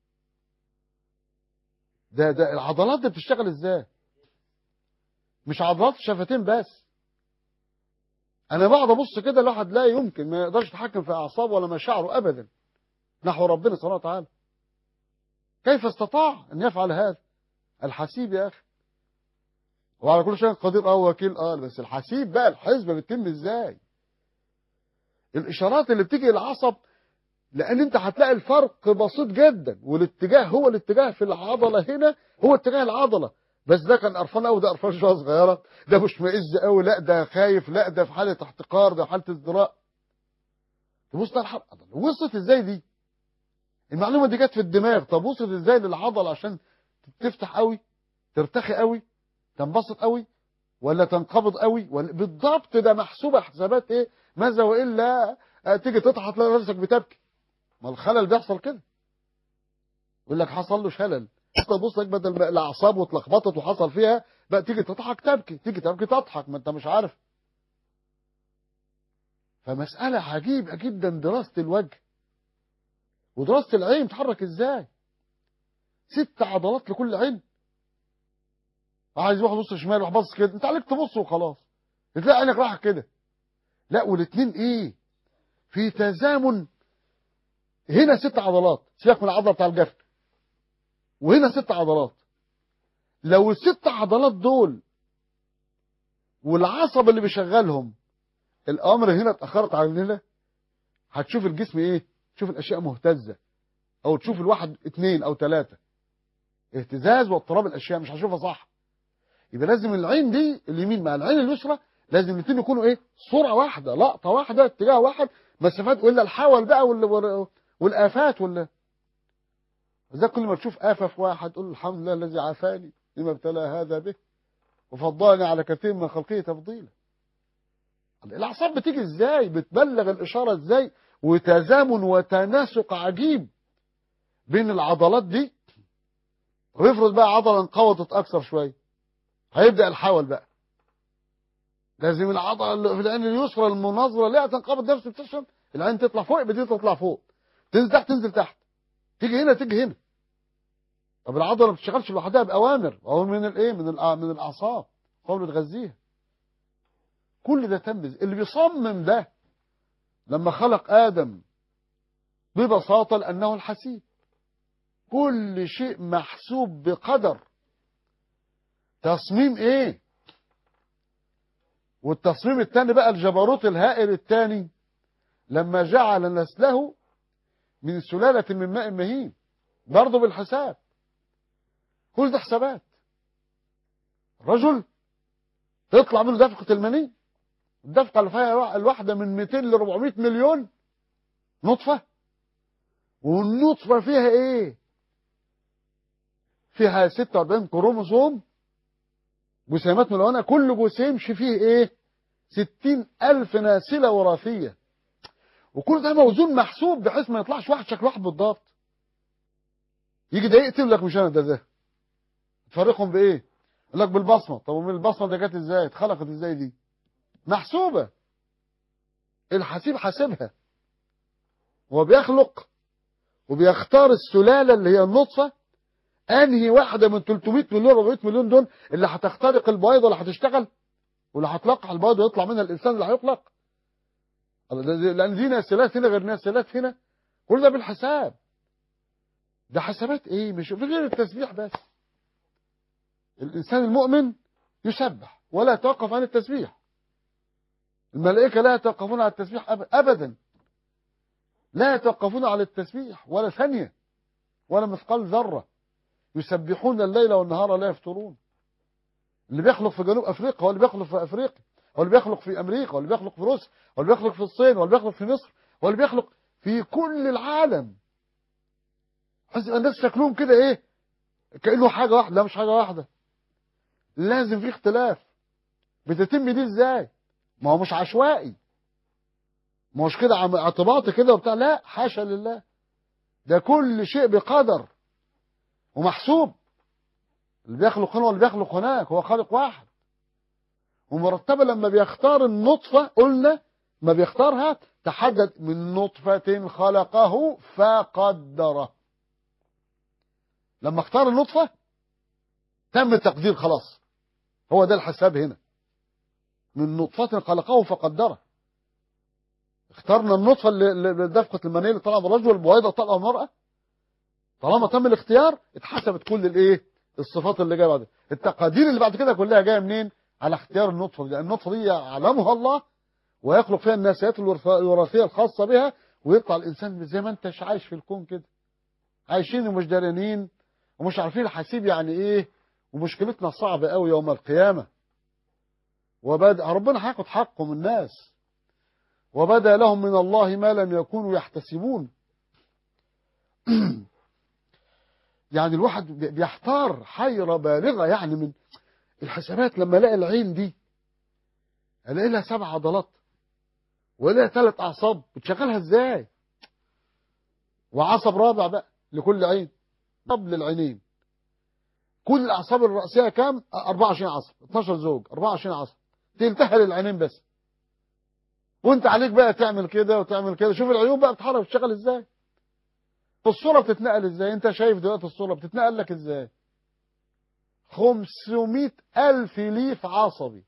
ده ده العضلات دي بتشتغل ازاي مش عضلات الشفتين بس انا بقعد ابص كده الواحد لا يمكن ما يقدرش يتحكم في اعصابه ولا مشاعره ابدا نحو ربنا سبحانه وتعالى كيف استطاع ان يفعل هذا الحسيب يا اخي وعلى كل شيء قدير اه وكيل اه بس الحسيب بقى الحسبه بتتم ازاي الاشارات اللي بتيجي للعصب لان انت هتلاقي الفرق بسيط جدا والاتجاه هو الاتجاه في العضله هنا هو اتجاه العضله بس ده كان قرفان قوي ده قرفان شويه صغيره ده مش مئز قوي لا ده خايف لا ده في حاله احتقار ده في حاله ازدراء تبص على الحلقه وصلت ازاي دي المعلومه دي جت في الدماغ طب وصلت ازاي للعضله عشان تفتح قوي ترتخي قوي تنبسط قوي ولا تنقبض قوي ولا بالضبط ده محسوبه حسابات ايه ماذا والا آه، تيجي تضحك تلاقي نفسك بتبكي ما الخلل بيحصل كده يقول لك حصل له شلل تبص لك بدل ما الاعصاب واتلخبطت وحصل فيها بقى تيجي تضحك تبكي تيجي تبكي تضحك ما انت مش عارف فمسألة عجيبة جدا دراسة الوجه ودراسة العين تحرك ازاي ست عضلات لكل عين عايز واحد يبص شمال واحد باصص كده انت عليك تبص وخلاص تلاقي عينك رايحه كده لا والاثنين ايه في تزامن هنا ست عضلات سيبك من العضله بتاع الجفن وهنا ست عضلات لو الست عضلات دول والعصب اللي بيشغلهم الامر هنا اتاخرت عن هنا هتشوف الجسم ايه تشوف الاشياء مهتزه او تشوف الواحد اتنين او ثلاثه اهتزاز واضطراب الاشياء مش هشوفها صح يبقى لازم العين دي اليمين مع العين اليسرى لازم الاثنين يكونوا ايه صوره واحده لقطه واحده اتجاه واحد مسافات والا الحول بقى وال... وال... والافات ولا زي كل ما تشوف آفة في واحد تقول الحمد لله الذي عافاني لما ابتلى هذا به وفضلني على كثير من خلقه تفضيلا الأعصاب بتيجي ازاي بتبلغ الإشارة ازاي وتزامن وتناسق عجيب بين العضلات دي ويفرض بقى عضلة انقوضت أكثر شوية هيبدأ الحول بقى لازم العضلة اللي في العين اليسرى المناظرة ليها تنقبض نفس التشن العين تطلع فوق بدي تطلع فوق تنزل تحت تنزل تحت تيجي هنا تيجي هنا طب العضله ما بتشتغلش لوحدها باوامر اوامر من الايه من الأ- من الاعصاب قوم بتغذيها كل ده تم إزاي؟ اللي بيصمم ده لما خلق ادم ببساطه لانه الحسيب كل شيء محسوب بقدر تصميم ايه والتصميم الثاني بقى الجبروت الهائل الثاني لما جعل نسله من سلالة من ماء مهين برضه بالحساب كل ده حسابات رجل تطلع منه دفقة المني الدفقة اللي فيها الواحدة من 200 ل 400 مليون نطفة والنطفة فيها ايه فيها 46 كروموسوم جسيمات ملونة كل جسيم فيه ايه 60 ألف ناسلة وراثية وكل ده موزون محسوب بحيث ما يطلعش واحد شكل واحد بالضبط يجي ده يقتل لك مش انا ده ده تفرقهم بايه يقول لك بالبصمه طب ومن البصمه ده جت ازاي اتخلقت ازاي دي محسوبه الحسيب حاسبها هو بيخلق وبيختار السلاله اللي هي النطفه انهي واحده من 300 مليون 400 مليون دول اللي هتخترق البيضه اللي هتشتغل واللي هتلقح البيضه ويطلع منها الانسان اللي هيخلق لان دي ناسلات هنا غير ناسلات هنا كل ده بالحساب ده حسابات ايه مش في غير التسبيح بس الانسان المؤمن يسبح ولا يتوقف عن التسبيح الملائكة لا يتوقفون عن التسبيح أب- أبدا لا يتوقفون على التسبيح ولا ثانية ولا مثقال ذرة يسبحون الليل والنهار لا يفترون اللي بيخلق في جنوب أفريقيا هو اللي بيخلق في أفريقيا هو اللي بيخلق في أمريكا هو اللي بيخلق في روسيا هو اللي بيخلق في الصين هو اللي بيخلق في مصر هو اللي بيخلق في كل العالم حس الناس شكلهم كده ايه كأنه حاجة واحدة لا مش حاجة واحدة لازم في اختلاف بتتم دي ازاي ما هو مش عشوائي ما هوش كده عم- اعتباطي كده وبتاع لا حاشا لله ده كل شيء بقدر ومحسوب اللي بيخلق هنا واللي بيخلق هناك هو خالق واحد ومرتبة لما بيختار النطفة قلنا ما بيختارها تحدد من نطفة خلقه فقدره لما اختار النطفة تم التقدير خلاص هو ده الحساب هنا من نطفة خلقه فقدره اخترنا النطفة اللي اللي دفقة المنية اللي طلع من الرجل والبويضة طلع من المرأة طالما تم الاختيار اتحسبت كل الايه الصفات اللي جايه بعد التقادير اللي بعد كده كلها جايه منين على اختيار النطفة دي النطفة دي يعلمها الله ويخلق فيها الناسيات الورث- الوراثية الخاصة بها ويطلع الإنسان زي ما انتش عايش في الكون كده عايشين ومش دارانين ومش عارفين الحسيب يعني ايه ومشكلتنا صعبة قوي يوم القيامة وبدأ ربنا هياخد حقه من الناس وبدا لهم من الله ما لم يكونوا يحتسبون يعني الواحد بي- بيحتار حيرة بالغة يعني من الحسابات لما الاقي العين دي الاقي لها سبع عضلات والاقي ثلاث اعصاب بتشغلها ازاي وعصب رابع بقى لكل عين طب للعينين كل الاعصاب الرئيسيه كام 24 عصب 12 زوج 24 عصب تلتهل العينين بس وانت عليك بقى تعمل كده وتعمل كده شوف العيون بقى بتتحرك بتشتغل ازاي الصورة بتتنقل ازاي انت شايف دلوقتي الصورة بتتنقل لك ازاي 500 ألف ليف عصبي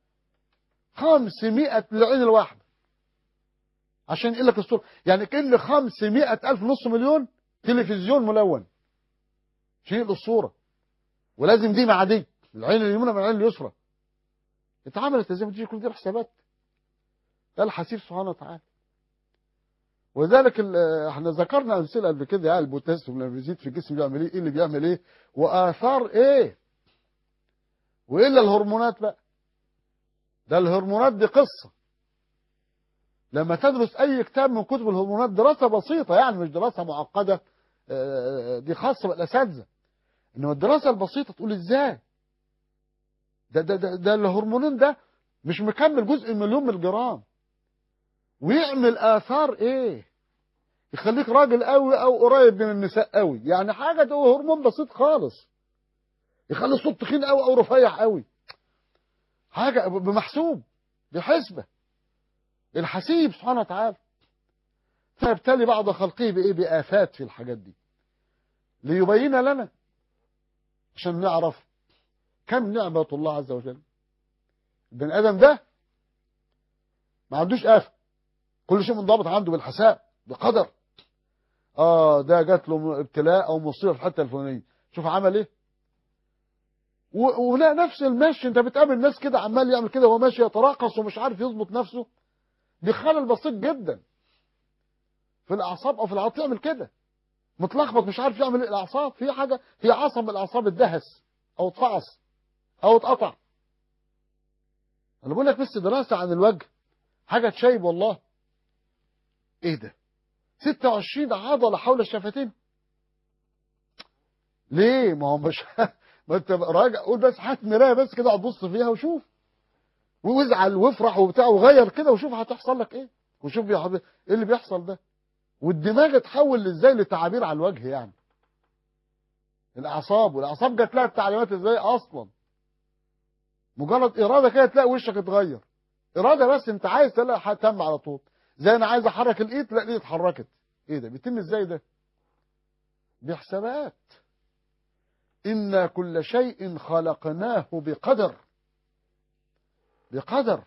500 للعين الواحدة عشان ينقل لك الصورة يعني كل 500 ألف نص مليون تلفزيون ملون عشان ينقل الصورة ولازم دي مع دي العين اليمنى مع العين اليسرى اتعملت ازاي بتجي كل دي حسابات ده الحسيب سبحانه وتعالى ولذلك ال- احنا ذكرنا امثله قبل كده يعني البوتاسيوم لما بيزيد في الجسم بيعمل ايه ايه اللي بيعمل ايه واثار ايه والا الهرمونات بقى ده الهرمونات دي قصه لما تدرس اي كتاب من كتب الهرمونات دراسه بسيطه يعني مش دراسه معقده آه، دي خاصه بالاساتذه انما الدراسه البسيطه تقول ازاي ده ده ده, ده الهرمونين ده مش مكمل جزء مليون من الجرام ويعمل اثار ايه يخليك راجل قوي او قريب من النساء قوي يعني حاجه ده هرمون بسيط خالص يخلي الصوت تخين قوي او رفيع قوي حاجه بمحسوب بحسبه الحسيب سبحانه وتعالى فيبتلي بعض خلقه بايه بافات في الحاجات دي ليبين لنا عشان نعرف كم نعمه الله عز وجل البني ادم ده ما عندوش آفة كل شيء منضبط عنده بالحساب بقدر اه ده جات له ابتلاء او مصيبه في الحته الفلانيه شوف عمل ايه و- ولا نفس المشي انت بتقابل ناس كده عمال يعمل كده وهو ماشي يتراقص ومش عارف يظبط نفسه دي خلل بسيط جدا في الاعصاب او في العضلات يعمل كده متلخبط مش عارف يعمل ايه الاعصاب في حاجه في عصب من الاعصاب اتدهس او اتفعص او اتقطع انا بقول لك بس دراسه عن الوجه حاجه تشيب والله ايه ده 26 عضله حول الشفتين ليه ما هو مش ما انت راجع قول بس هات مرايه بس كده اقعد بص فيها وشوف وازعل وافرح وبتاع وغير كده وشوف هتحصل لك ايه وشوف يا حبيبي ايه اللي بيحصل ده والدماغ اتحول ازاي لتعابير على الوجه يعني الاعصاب والاعصاب جات لها التعليمات ازاي اصلا مجرد اراده كده تلاقي وشك اتغير اراده بس انت عايز تلاقي تم على طول زي انا عايز احرك الايد تلاقي الايد اتحركت ايه ده بيتم ازاي ده بحسابات إنا كل شيء خلقناه بقدر بقدر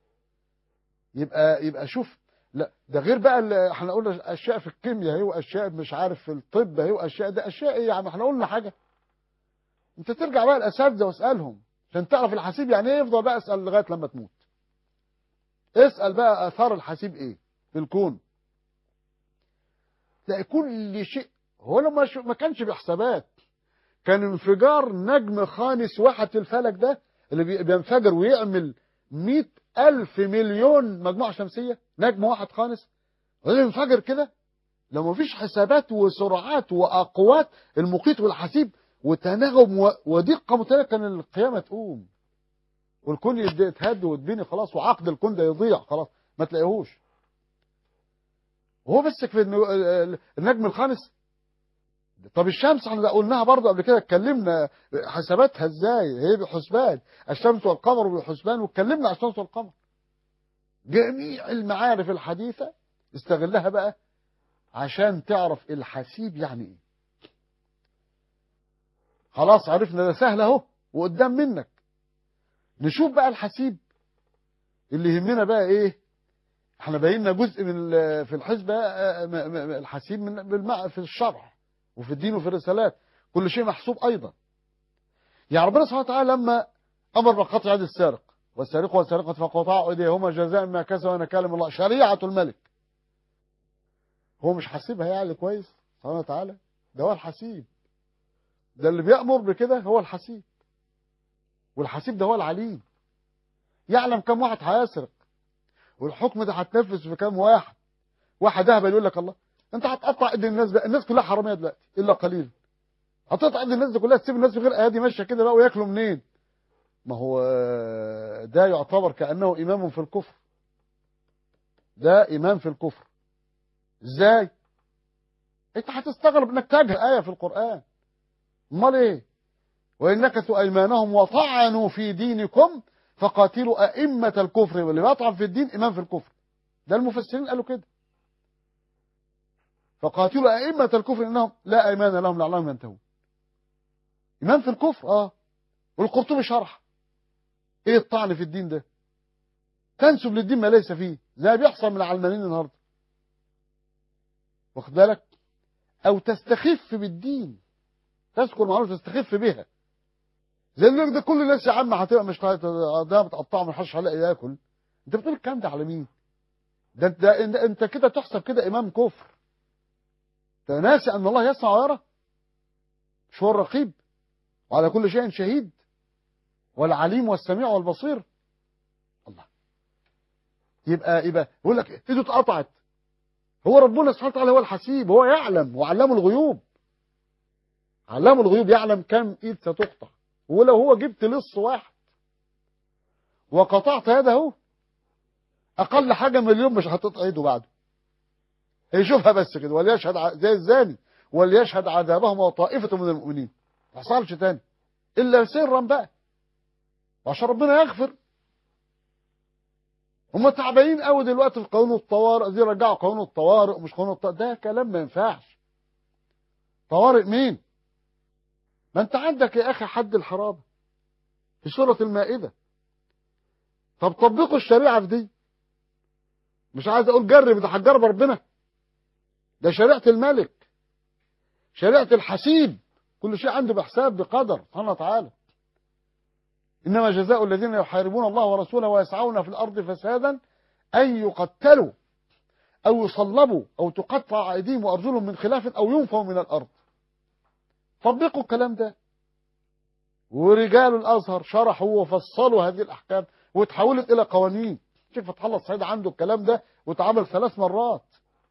يبقى يبقى شوف لا ده غير بقى اللي احنا قلنا اشياء في الكيمياء اهي واشياء مش عارف في الطب اهي واشياء ده اشياء ايه يعني احنا قلنا حاجه انت ترجع بقى الاساتذه واسالهم عشان تعرف الحسيب يعني ايه افضل بقى اسال لغايه لما تموت اسال بقى اثار الحسيب ايه في الكون تلاقي كل شيء هو لما ش- ما كانش بحسابات كان انفجار نجم خانس واحد في الفلك ده اللي بي- بينفجر ويعمل مئة ألف مليون مجموعة شمسية نجم واحد خانس اللي ينفجر كده لو ما فيش حسابات وسرعات وأقوات المقيت والحسيب وتناغم و- ودقة متناهية كان القيامة تقوم والكون يد- يتهد ويتبني خلاص وعقد الكون ده يضيع خلاص ما تلاقيهوش وهو بس في الن- النجم الخامس طب الشمس احنا قلناها برضه قبل كده اتكلمنا حساباتها ازاي هي بحسبان الشمس والقمر بحسبان واتكلمنا على الشمس والقمر جميع المعارف الحديثة استغلها بقى عشان تعرف الحسيب يعني ايه خلاص عرفنا ده سهل اهو وقدام منك نشوف بقى الحسيب اللي يهمنا بقى ايه احنا بينا جزء من ال- في الحسبة آه، م- م- الحسيب من بالمع في الشرع وفي الدين وفي الرسالات كل شيء محسوب ايضا يعني ربنا سبحانه وتعالى لما امر بقطع يد السارق والسارق والسارقة فقطعوا ايديهما جزاء ما كسبوا نكال من الله شريعة الملك هو مش حاسبها يعني كويس سبحانه وتعالى ده هو الحسيب ده اللي بيأمر بكده هو الحسيب والحسيب ده هو العليم يعلم كم واحد هيسرق والحكم ده هتنفذ في كام واحد واحد اهبل يقول لك الله انت هتقطع ايدي الناس بقى الناس كلها حراميه دلوقتي الا قليل هتقطع ايدي الناس دي كلها تسيب الناس بغير ايادي ماشيه كده بقى وياكلوا منين ما هو آه، ده يعتبر كانه امام في الكفر ده امام في الكفر ازاي انت هتستغرب انك تجهل ايه في القران امال ايه وان نكثوا ايمانهم وطعنوا في دينكم فقاتلوا ائمه الكفر واللي بيطعن في الدين امام في الكفر ده المفسرين قالوا كده فقاتلوا ائمه الكفر انهم لا ايمان لهم لعلهم ينتهون امام في الكفر اه والقرطبي شرح ايه الطعن في الدين ده تنسب للدين ما ليس فيه زي ما بيحصل من العلمانيين النهارده واخد بالك او تستخف بالدين تذكر معلومه تستخف بها زي اللي يقول ده كل الناس يا عم هتبقى مش ده متقطعه ما حدش هيلاقي ياكل انت بتقول الكلام ده على مين ده, ده انت, انت كده تحسب كده امام كفر انت ناسي ان الله يسمع ويرى مش هو الرقيب وعلى كل شيء شهيد والعليم والسميع والبصير الله يبقى يبقى يقول لك ايده اتقطعت هو ربنا سبحانه وتعالى هو الحسيب هو يعلم وعلام الغيوب علام الغيوب يعلم كم ايد ستقطع ولو هو جبت لص واحد وقطعت يده اقل حاجه مليون مش هتقطع ايده بعده يشوفها بس كده وليشهد ع- زي الزاني وليشهد عذابهم وطائفه من المؤمنين ما حصلش تاني الا سرا بقى وعشان ربنا يغفر هم تعبانين قوي دلوقتي في قانون الطوارئ دي رجعوا قانون الطوارئ ومش قانون الطوارئ ده كلام ما ينفعش طوارئ مين ما انت عندك يا اخي حد الحرابه في سوره المائده طب طبقوا الشريعه في دي مش عايز اقول جرب ده هتجرب ربنا ده شريعه الملك شريعه الحسيب كل شيء عنده بحساب بقدر سبحانه وتعالى إنما جزاء الذين يحاربون الله ورسوله ويسعون في الأرض فسادا أن يقتلوا أو يصلبوا أو تقطع أيديهم وأرجلهم من خلاف أو ينفوا من الأرض طبقوا الكلام ده ورجال الأزهر شرحوا وفصلوا هذه الأحكام وتحولت إلى قوانين شوف فتح الله الصعيد عنده الكلام ده واتعمل ثلاث مرات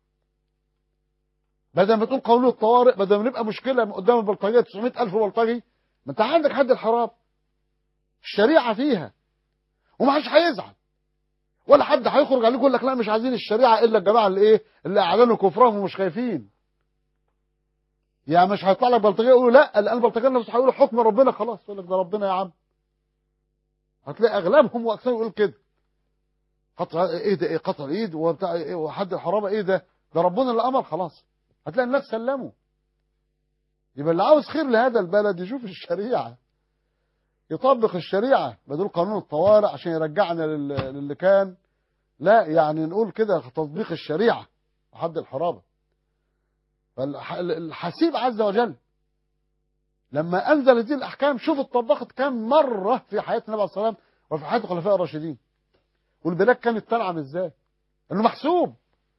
بدل ما تقول قانون الطوارئ بدل ما نبقى مشكلة من قدام البلطجية 900 ألف بلطجي ما أنت عندك حد الحراب الشريعة فيها ومحدش هيزعل ولا حد هيخرج عليك يقول لك لا مش عايزين الشريعة إلا الجماعة اللي إيه اللي أعلنوا كفرهم ومش خايفين يعني مش هيطلع لك بلطجية يقولوا لا الآن البلطجية نفسه هيقولوا حكم ربنا خلاص يقول لك ده ربنا يا عم هتلاقي أغلبهم وأكثرهم يقول كده قطع إيه ده إيه قطع إيد وبتاع إيه وحد الحرابة إيه ده ده ربنا اللي أمر خلاص هتلاقي الناس سلموا يبقى اللي عاوز خير لهذا البلد يشوف الشريعة يطبق الشريعة بدون قانون الطوارئ عشان يرجعنا لل- للي كان لا يعني نقول كده تطبيق الشريعة وحد الحرابة فالحسيب عز وجل لما أنزل هذه الأحكام شوف اتطبقت كم مرة في حياة النبي عليه الصلاة والسلام وفي حياة الخلفاء الراشدين والبلاد كانت تنعم ازاي انه محسوب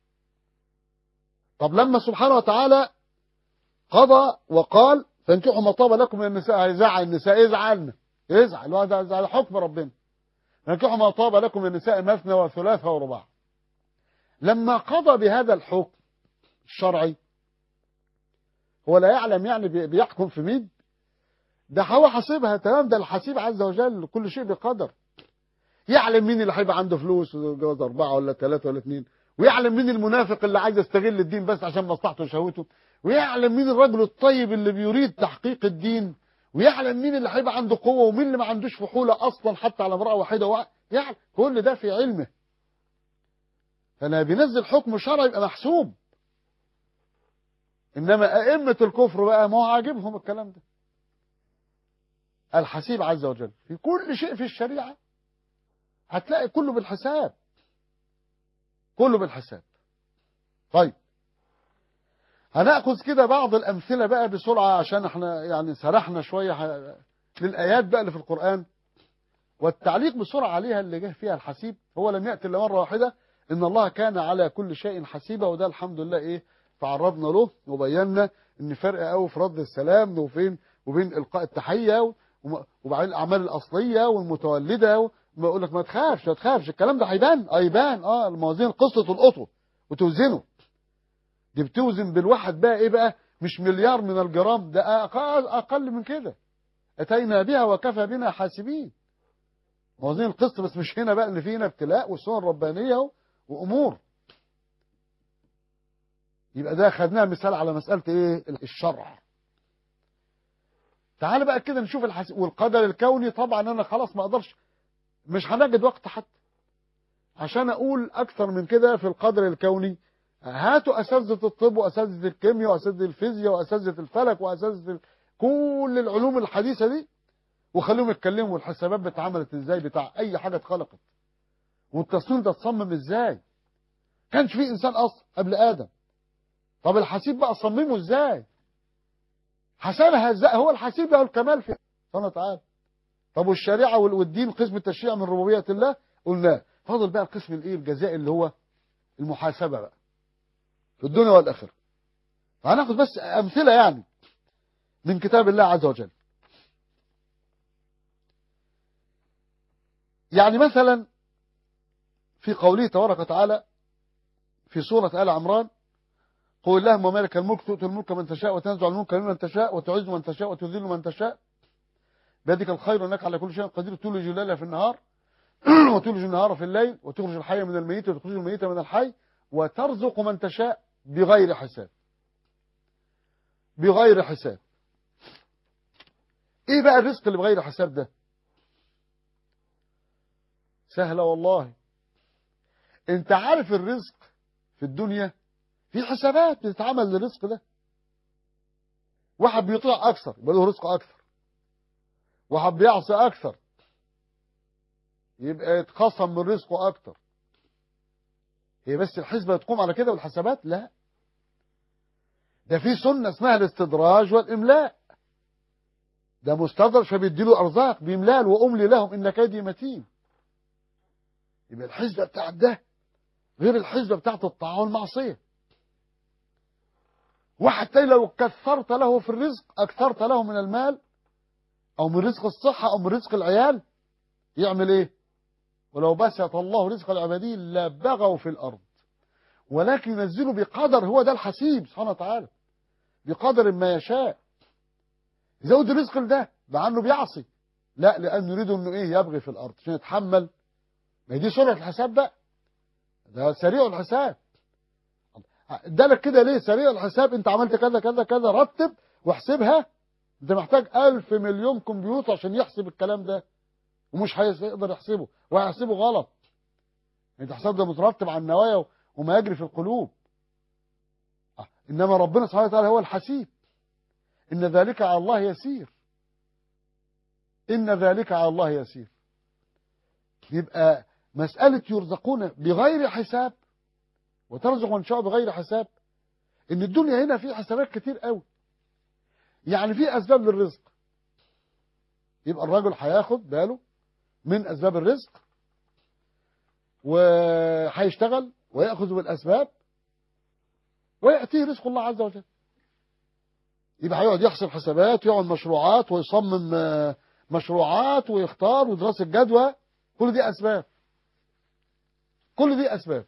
طب لما سبحانه وتعالى قضى وقال فانكحوا ما طاب لكم من النساء هيزعل النساء يزعلنا يزعل وهذا على حكم ربنا فانكحوا ما طاب لكم من النساء مثنى وثلاث ورباع لما قضى بهذا الحكم الشرعي هو لا يعلم يعني بيحكم في مين ده هو حاسبها تمام ده الحسيب عز وجل كل شيء بقدر يعلم مين اللي هيبقى عنده فلوس جواز أربعة ولا ثلاثة ولا اثنين ويعلم مين المنافق اللي عايز يستغل الدين بس عشان مصلحته وشهوته ويعلم مين الرجل الطيب اللي بيريد تحقيق الدين ويعلم مين اللي هيبقى عنده قوة ومين اللي ما عندوش فحولة أصلا حتى على امرأة واحدة يعلم كل ده في علمه فأنا بينزل حكم شرعي يبقى محسوب إنما أئمة الكفر بقى ما هو عاجبهم الكلام ده الحسيب عز وجل في كل شيء في الشريعة هتلاقي كله بالحساب كله بالحساب طيب هنأخذ كده بعض الأمثلة بقى بسرعة عشان احنا يعني سرحنا شوية للآيات بقى اللي في القرآن والتعليق بسرعة عليها اللي جه فيها الحسيب هو لم يأتي إلا مرة واحدة إن الله كان على كل شيء حسيبا وده الحمد لله إيه تعرضنا له وبينا إن فرق قوي في رد السلام وفين وبين إلقاء التحية وبعدين الأعمال الأصلية والمتولدة ما يقول لك ما تخافش ما تخافش الكلام ده هيبان اه يبان اه الموازين قصة تلقطه وتوزنه دي بتوزن بالواحد بقى ايه بقى مش مليار من الجرام ده أقل, أقل من كده أتينا بها وكفى بنا حاسبين موازين القسط بس مش هنا بقى اللي فينا ابتلاء وسنن ربانية وأمور يبقى ده خدناه مثال على مسألة ايه الشرع تعال بقى كده نشوف الحس... والقدر الكوني طبعا انا خلاص ما اقدرش مش هنجد وقت حتى عشان اقول اكثر من كده في القدر الكوني هاتوا اساتذه الطب واساتذه الكيمياء واساتذه الفيزياء واساتذه الفلك واساتذه كل العلوم الحديثه دي وخليهم يتكلموا الحسابات اتعملت ازاي بتاع اي حاجه اتخلقت والتصميم ده اتصمم ازاي كانش في انسان اصلا قبل ادم طب الحسيب بقى صممه ازاي حسبها ازاي هو الحسيب له الكمال في سبحانه وتعالى طب والشريعه والدين قسم التشريع من ربوبيه الله قلنا فاضل بقى القسم الايه الجزاء اللي هو المحاسبه بقى في الدنيا والاخره فهناخد بس امثله يعني من كتاب الله عز وجل يعني مثلا في قوله تبارك وتعالى في سورة آل عمران قل اللهم مالك الملك تؤتي الملك من تشاء وتنزع الملك ممن تشاء وتعز من تشاء وتذل من تشاء بيدك الخير انك على كل شيء قدير تولج الليل في النهار وتولج النهار في الليل وتخرج الحي من الميت وتخرج الميت من الحي وترزق من تشاء بغير حساب بغير حساب ايه بقى الرزق اللي بغير حساب ده سهلة والله انت عارف الرزق في الدنيا في حسابات بتتعمل للرزق ده واحد بيطيع اكثر يبقى له رزق اكثر واحد بيعصي اكثر يبقى يتخصم من رزقه اكثر هي بس الحسبة تقوم على كده والحسابات لا ده في سنة اسمها الاستدراج والإملاء ده مستدرج فبيديله أرزاق بيملال وأملي لهم إن كيدي متين يبقى الحسبة بتاعت ده غير الحسبة بتاعت الطاعة والمعصية واحد تاني لو كثرت له في الرزق أكثرت له من المال أو من رزق الصحة أو من رزق العيال يعمل إيه ولو بسط الله رزق العبادين لبغوا في الأرض ولكن ينزله بقدر هو ده الحسيب سبحانه وتعالى بقدر ما يشاء يزود الرزق لده مع انه بيعصي لا لانه يريد انه ايه يبغي في الارض عشان يتحمل ما دي سرعه الحساب ده ده سريع الحساب ده لك كده ليه سريع الحساب انت عملت كذا كذا كذا رتب واحسبها انت محتاج ألف مليون كمبيوتر عشان يحسب الكلام ده ومش هيقدر يحسبه وهيحسبه غلط انت حساب ده مترتب على النوايا وما يجري في القلوب انما ربنا سبحانه وتعالى هو الحسيب ان ذلك على الله يسير ان ذلك على الله يسير يبقى مسألة يرزقون بغير حساب وترزق من شاء بغير حساب ان الدنيا هنا في حسابات كتير قوي يعني في أسباب للرزق يبقى الرجل هياخد باله من أسباب الرزق وهيشتغل ويأخذ بالأسباب ويأتيه رزق الله عز وجل يبقى هيقعد يحسب حسابات ويقعد مشروعات ويصمم آه، مشروعات ويختار ودراسة جدوى كل دي أسباب كل دي أسباب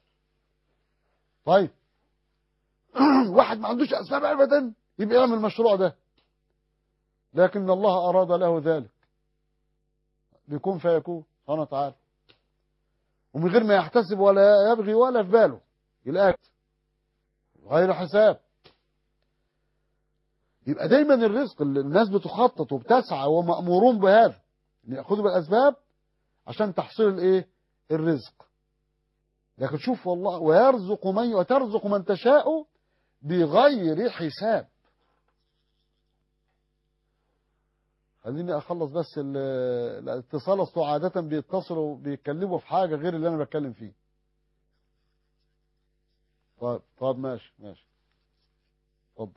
طيب واحد ما عندوش أسباب أبدا يبقى يعمل المشروع ده لكن الله أراد له ذلك بيكون فيكون سبحانه وتعالى ومن غير ما يحتسب ولا يبغي ولا في باله يلاقي غير حساب يبقى دايما الرزق اللي الناس بتخطط وبتسعى ومأمورون بهذا ان ياخذوا بالاسباب عشان تحصيل الايه الرزق لكن شوف والله ويرزق من وترزق من تشاء بغير حساب خليني اخلص بس ال- الاتصال اصله عاده بيتصلوا بيتكلموا في حاجه غير اللي انا بتكلم فيه طيب طيب ماشي ماشي اتفضل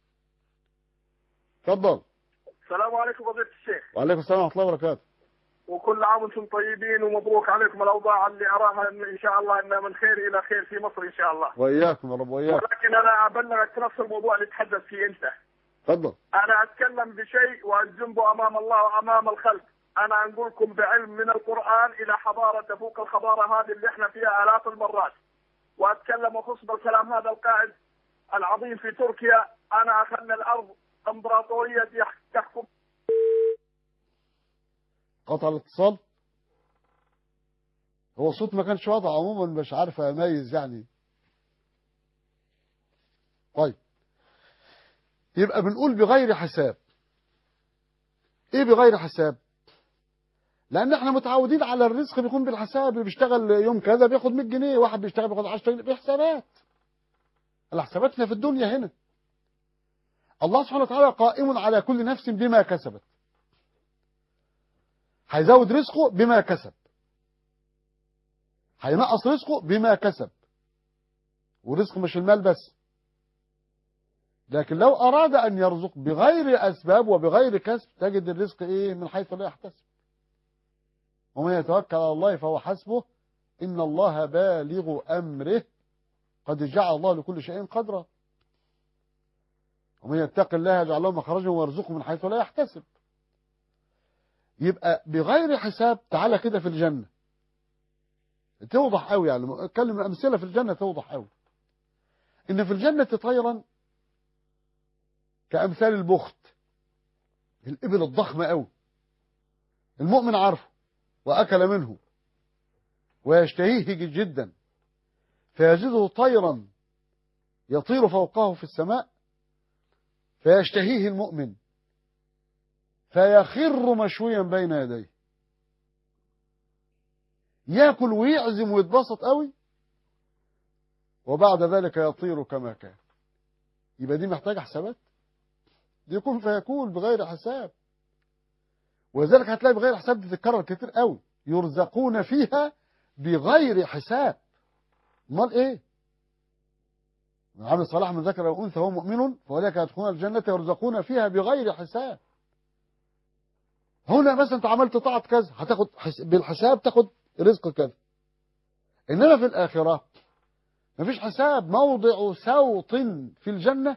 اتفضل السلام عليكم فضيلة الشيخ وعليكم السلام ورحمه الله وبركاته وكل عام وانتم طيبين ومبروك عليكم الاوضاع اللي اراها إن, ان شاء الله انها من خير الى خير في مصر ان شاء الله واياكم يا رب واياكم ولكن انا ابلغك في نفس الموضوع اللي تحدث فيه انت اتفضل انا اتكلم بشيء واجنبه امام الله وامام الخلق انا انقلكم بعلم من القران الى حضاره تفوق الحضاره هذه اللي احنا فيها الاف المرات واتكلم وخص بالكلام هذا القائد العظيم في تركيا انا اخذنا الارض امبراطوريه يح- تحكم قطع الاتصال هو الصوت ما كانش واضح عموما مش عارف اميز يعني طيب يبقى بنقول بغير حساب ايه بغير حساب لان احنا متعودين على الرزق بيكون بالحساب اللي بيشتغل يوم كذا بياخد 100 جنيه واحد بيشتغل بياخد 10 جنيه بحسابات الحساباتنا في الدنيا هنا الله سبحانه وتعالى قائم على كل نفس بما كسبت هيزود رزقه بما كسب هينقص رزقه بما كسب والرزق مش المال بس لكن لو أراد أن يرزق بغير أسباب وبغير كسب تجد الرزق إيه من حيث لا يحتسب ومن يتوكل على الله فهو حسبه إن الله بالغ أمره قد جعل الله لكل شيء قدرا ومن يتق الله يجعل له مخرجا ويرزقه من حيث لا يحتسب يبقى بغير حساب تعالى كده في الجنة توضح قوي يعني اتكلم الأمثلة في الجنة توضح قوي إن في الجنة طيرا كأمثال البخت الإبل الضخمة قوي المؤمن عارفه وأكل منه ويشتهيه جدا فيجده طيرا يطير فوقه في السماء فيشتهيه المؤمن فيخر مشويا بين يديه ياكل ويعزم ويتبسط قوي وبعد ذلك يطير كما كان يبقى دي محتاجه حسابات دي يكون فيكون بغير حساب ولذلك هتلاقي بغير حساب دي تتكرر كتير قوي يرزقون فيها بغير حساب امال ايه من عمل صلاح من ذكر او انثى وهو مؤمن فاولئك يدخلون الجنه يرزقون فيها بغير حساب هنا مثلا انت عملت طاعه كذا هتاخد حس... بالحساب تاخد رزق كذا انما في الاخره مفيش حساب موضع سوط في الجنه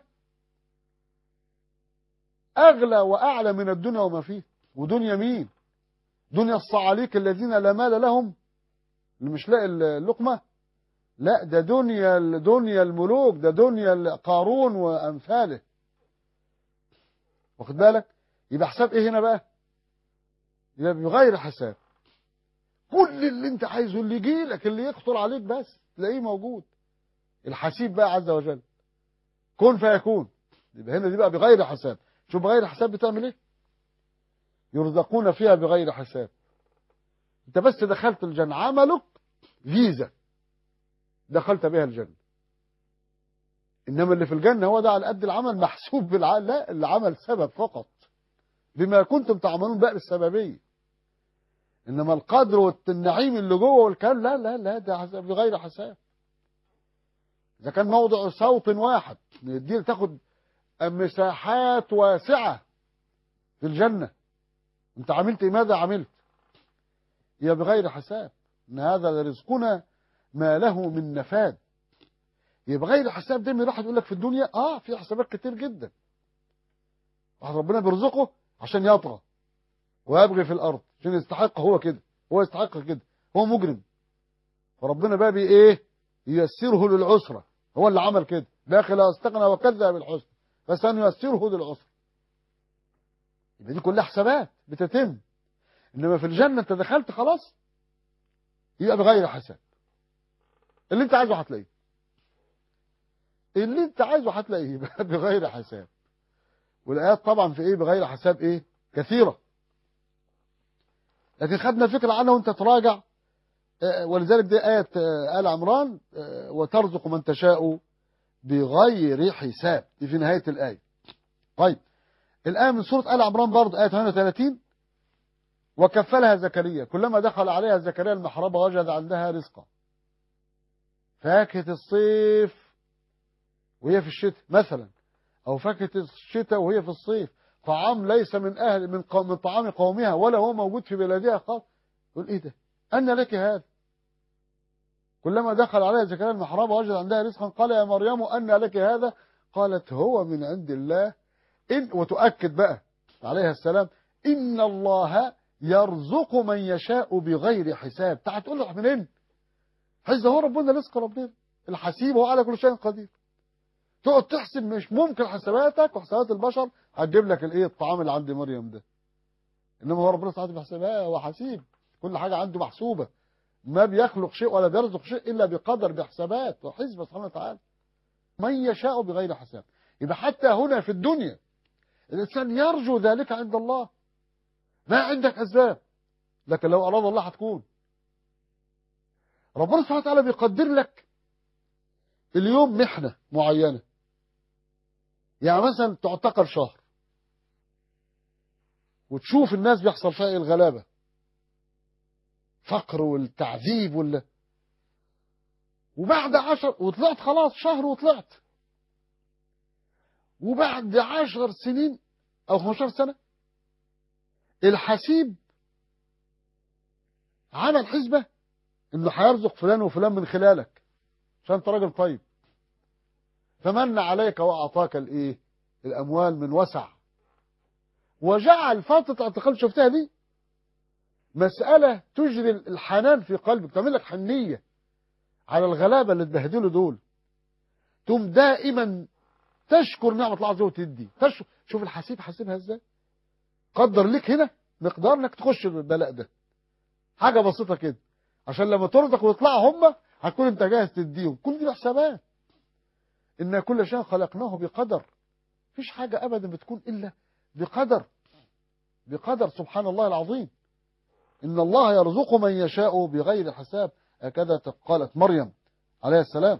اغلى واعلى من الدنيا وما فيه ودنيا مين دنيا الصعاليك الذين لا مال لهم اللي مش لاقي اللقمه لا ده دنيا دنيا الملوك ده دنيا قارون وامثاله واخد بالك يبقى حساب ايه هنا بقى يبقى بغير حساب كل اللي انت عايزه اللي يجي لك اللي يخطر عليك بس تلاقيه موجود الحسيب بقى عز وجل كن فيكون يبقى هنا دي بقى بغير حساب شوف بغير حساب بتعمل ايه يرزقون فيها بغير حساب انت بس دخلت الجنة عملك فيزا دخلت بها الجنة انما اللي في الجنة هو ده على قد العمل محسوب بالعمل لا العمل سبب فقط بما كنتم تعملون بقى بالسببية انما القدر والنعيم اللي جوه والكلام لا لا لا ده حساب بغير حساب اذا كان موضع صوت واحد يديك تاخد مساحات واسعة في الجنة انت عملت إيه؟ ماذا عملت هي بغير حساب ان هذا رزقنا ما له من نفاد هي بغير حساب دايما راح يقول لك في الدنيا اه في حسابات كتير جدا واحد ربنا بيرزقه عشان يطغى ويبغي في الارض عشان يستحق هو كده هو يستحق كده هو مجرم فربنا بقى بي ايه ييسره للعسره هو اللي عمل كده داخل استغنى وكذب بالحسنى فسنيسره للعسره يبقى دي كلها حسابات بتتم انما في الجنه انت دخلت خلاص يبقى بغير حساب اللي انت عايزه هتلاقيه اللي انت عايزه هتلاقيه يبقى بغير حساب والايات طبعا في ايه بغير حساب ايه كثيره لكن خدنا فكره عنها وانت تراجع آه، ولذلك دي آية آه، آل عمران آه، وترزق من تشاء بغير حساب دي في نهاية الآية طيب الآية من سورة آل عمران برضه آية 38 وكفلها زكريا كلما دخل عليها زكريا المحربة وجد عندها رزقا فاكهة الصيف وهي في الشتاء مثلا أو فاكهة الشتاء وهي في الصيف طعام ليس من أهل من, قوم من طعام قومها ولا هو موجود في بلادها خالص يقول إيه ده أن لك هذا كلما دخل عليها زكريا المحراب وجد عندها رزقا قال يا مريم أن لك هذا قالت هو من عند الله إن وتؤكد بقى عليها السلام إن الله يرزق من يشاء بغير حساب تعال تقول له منين حيث هو ربنا رزق ربنا الحسيب هو على كل شيء قدير تقعد تحسب مش ممكن حساباتك وحسابات البشر هتجيب لك الايه الطعام اللي عند مريم ده انما هو ربنا سبحانه بحسابها هو حسيب كل حاجه عنده محسوبه ما بيخلق شيء ولا بيرزق شيء الا بقدر بحسابات وحسبه سبحانه وتعالى من يشاء بغير حساب يبقى حتى هنا في الدنيا الانسان يرجو ذلك عند الله ما عندك اسباب لكن لو اراد الله هتكون ربنا سبحانه وتعالى بيقدر لك اليوم محنه معينه يعني مثلا تعتقل شهر وتشوف الناس بيحصل فيها ايه الغلابه فقر والتعذيب وال وبعد عشر وطلعت خلاص شهر وطلعت وبعد عشر سنين او 15 سنه الحسيب عمل حسبه انه هيرزق فلان وفلان من خلالك عشان انت راجل طيب فمن عليك واعطاك الايه الاموال من وسع وجعل فتره اعتقال شفتها دي مساله تجري الحنان في قلبك تعمل لك حنيه على الغلابه اللي اتبهدلوا دول تقوم دائما تشكر نعمه الله عز وجل وتدي تشكر شوف الحسيب حاسبها ازاي قدر لك هنا مقدار انك تخش البلاء ده حاجه بسيطه كده عشان لما ترزق ويطلعوا هم هتكون انت جاهز تديهم كل دي حسابات ان كل شيء خلقناه بقدر مفيش حاجه ابدا بتكون الا بقدر بقدر سبحان الله العظيم ان الله يرزق من يشاء بغير حساب هكذا قالت مريم عليه السلام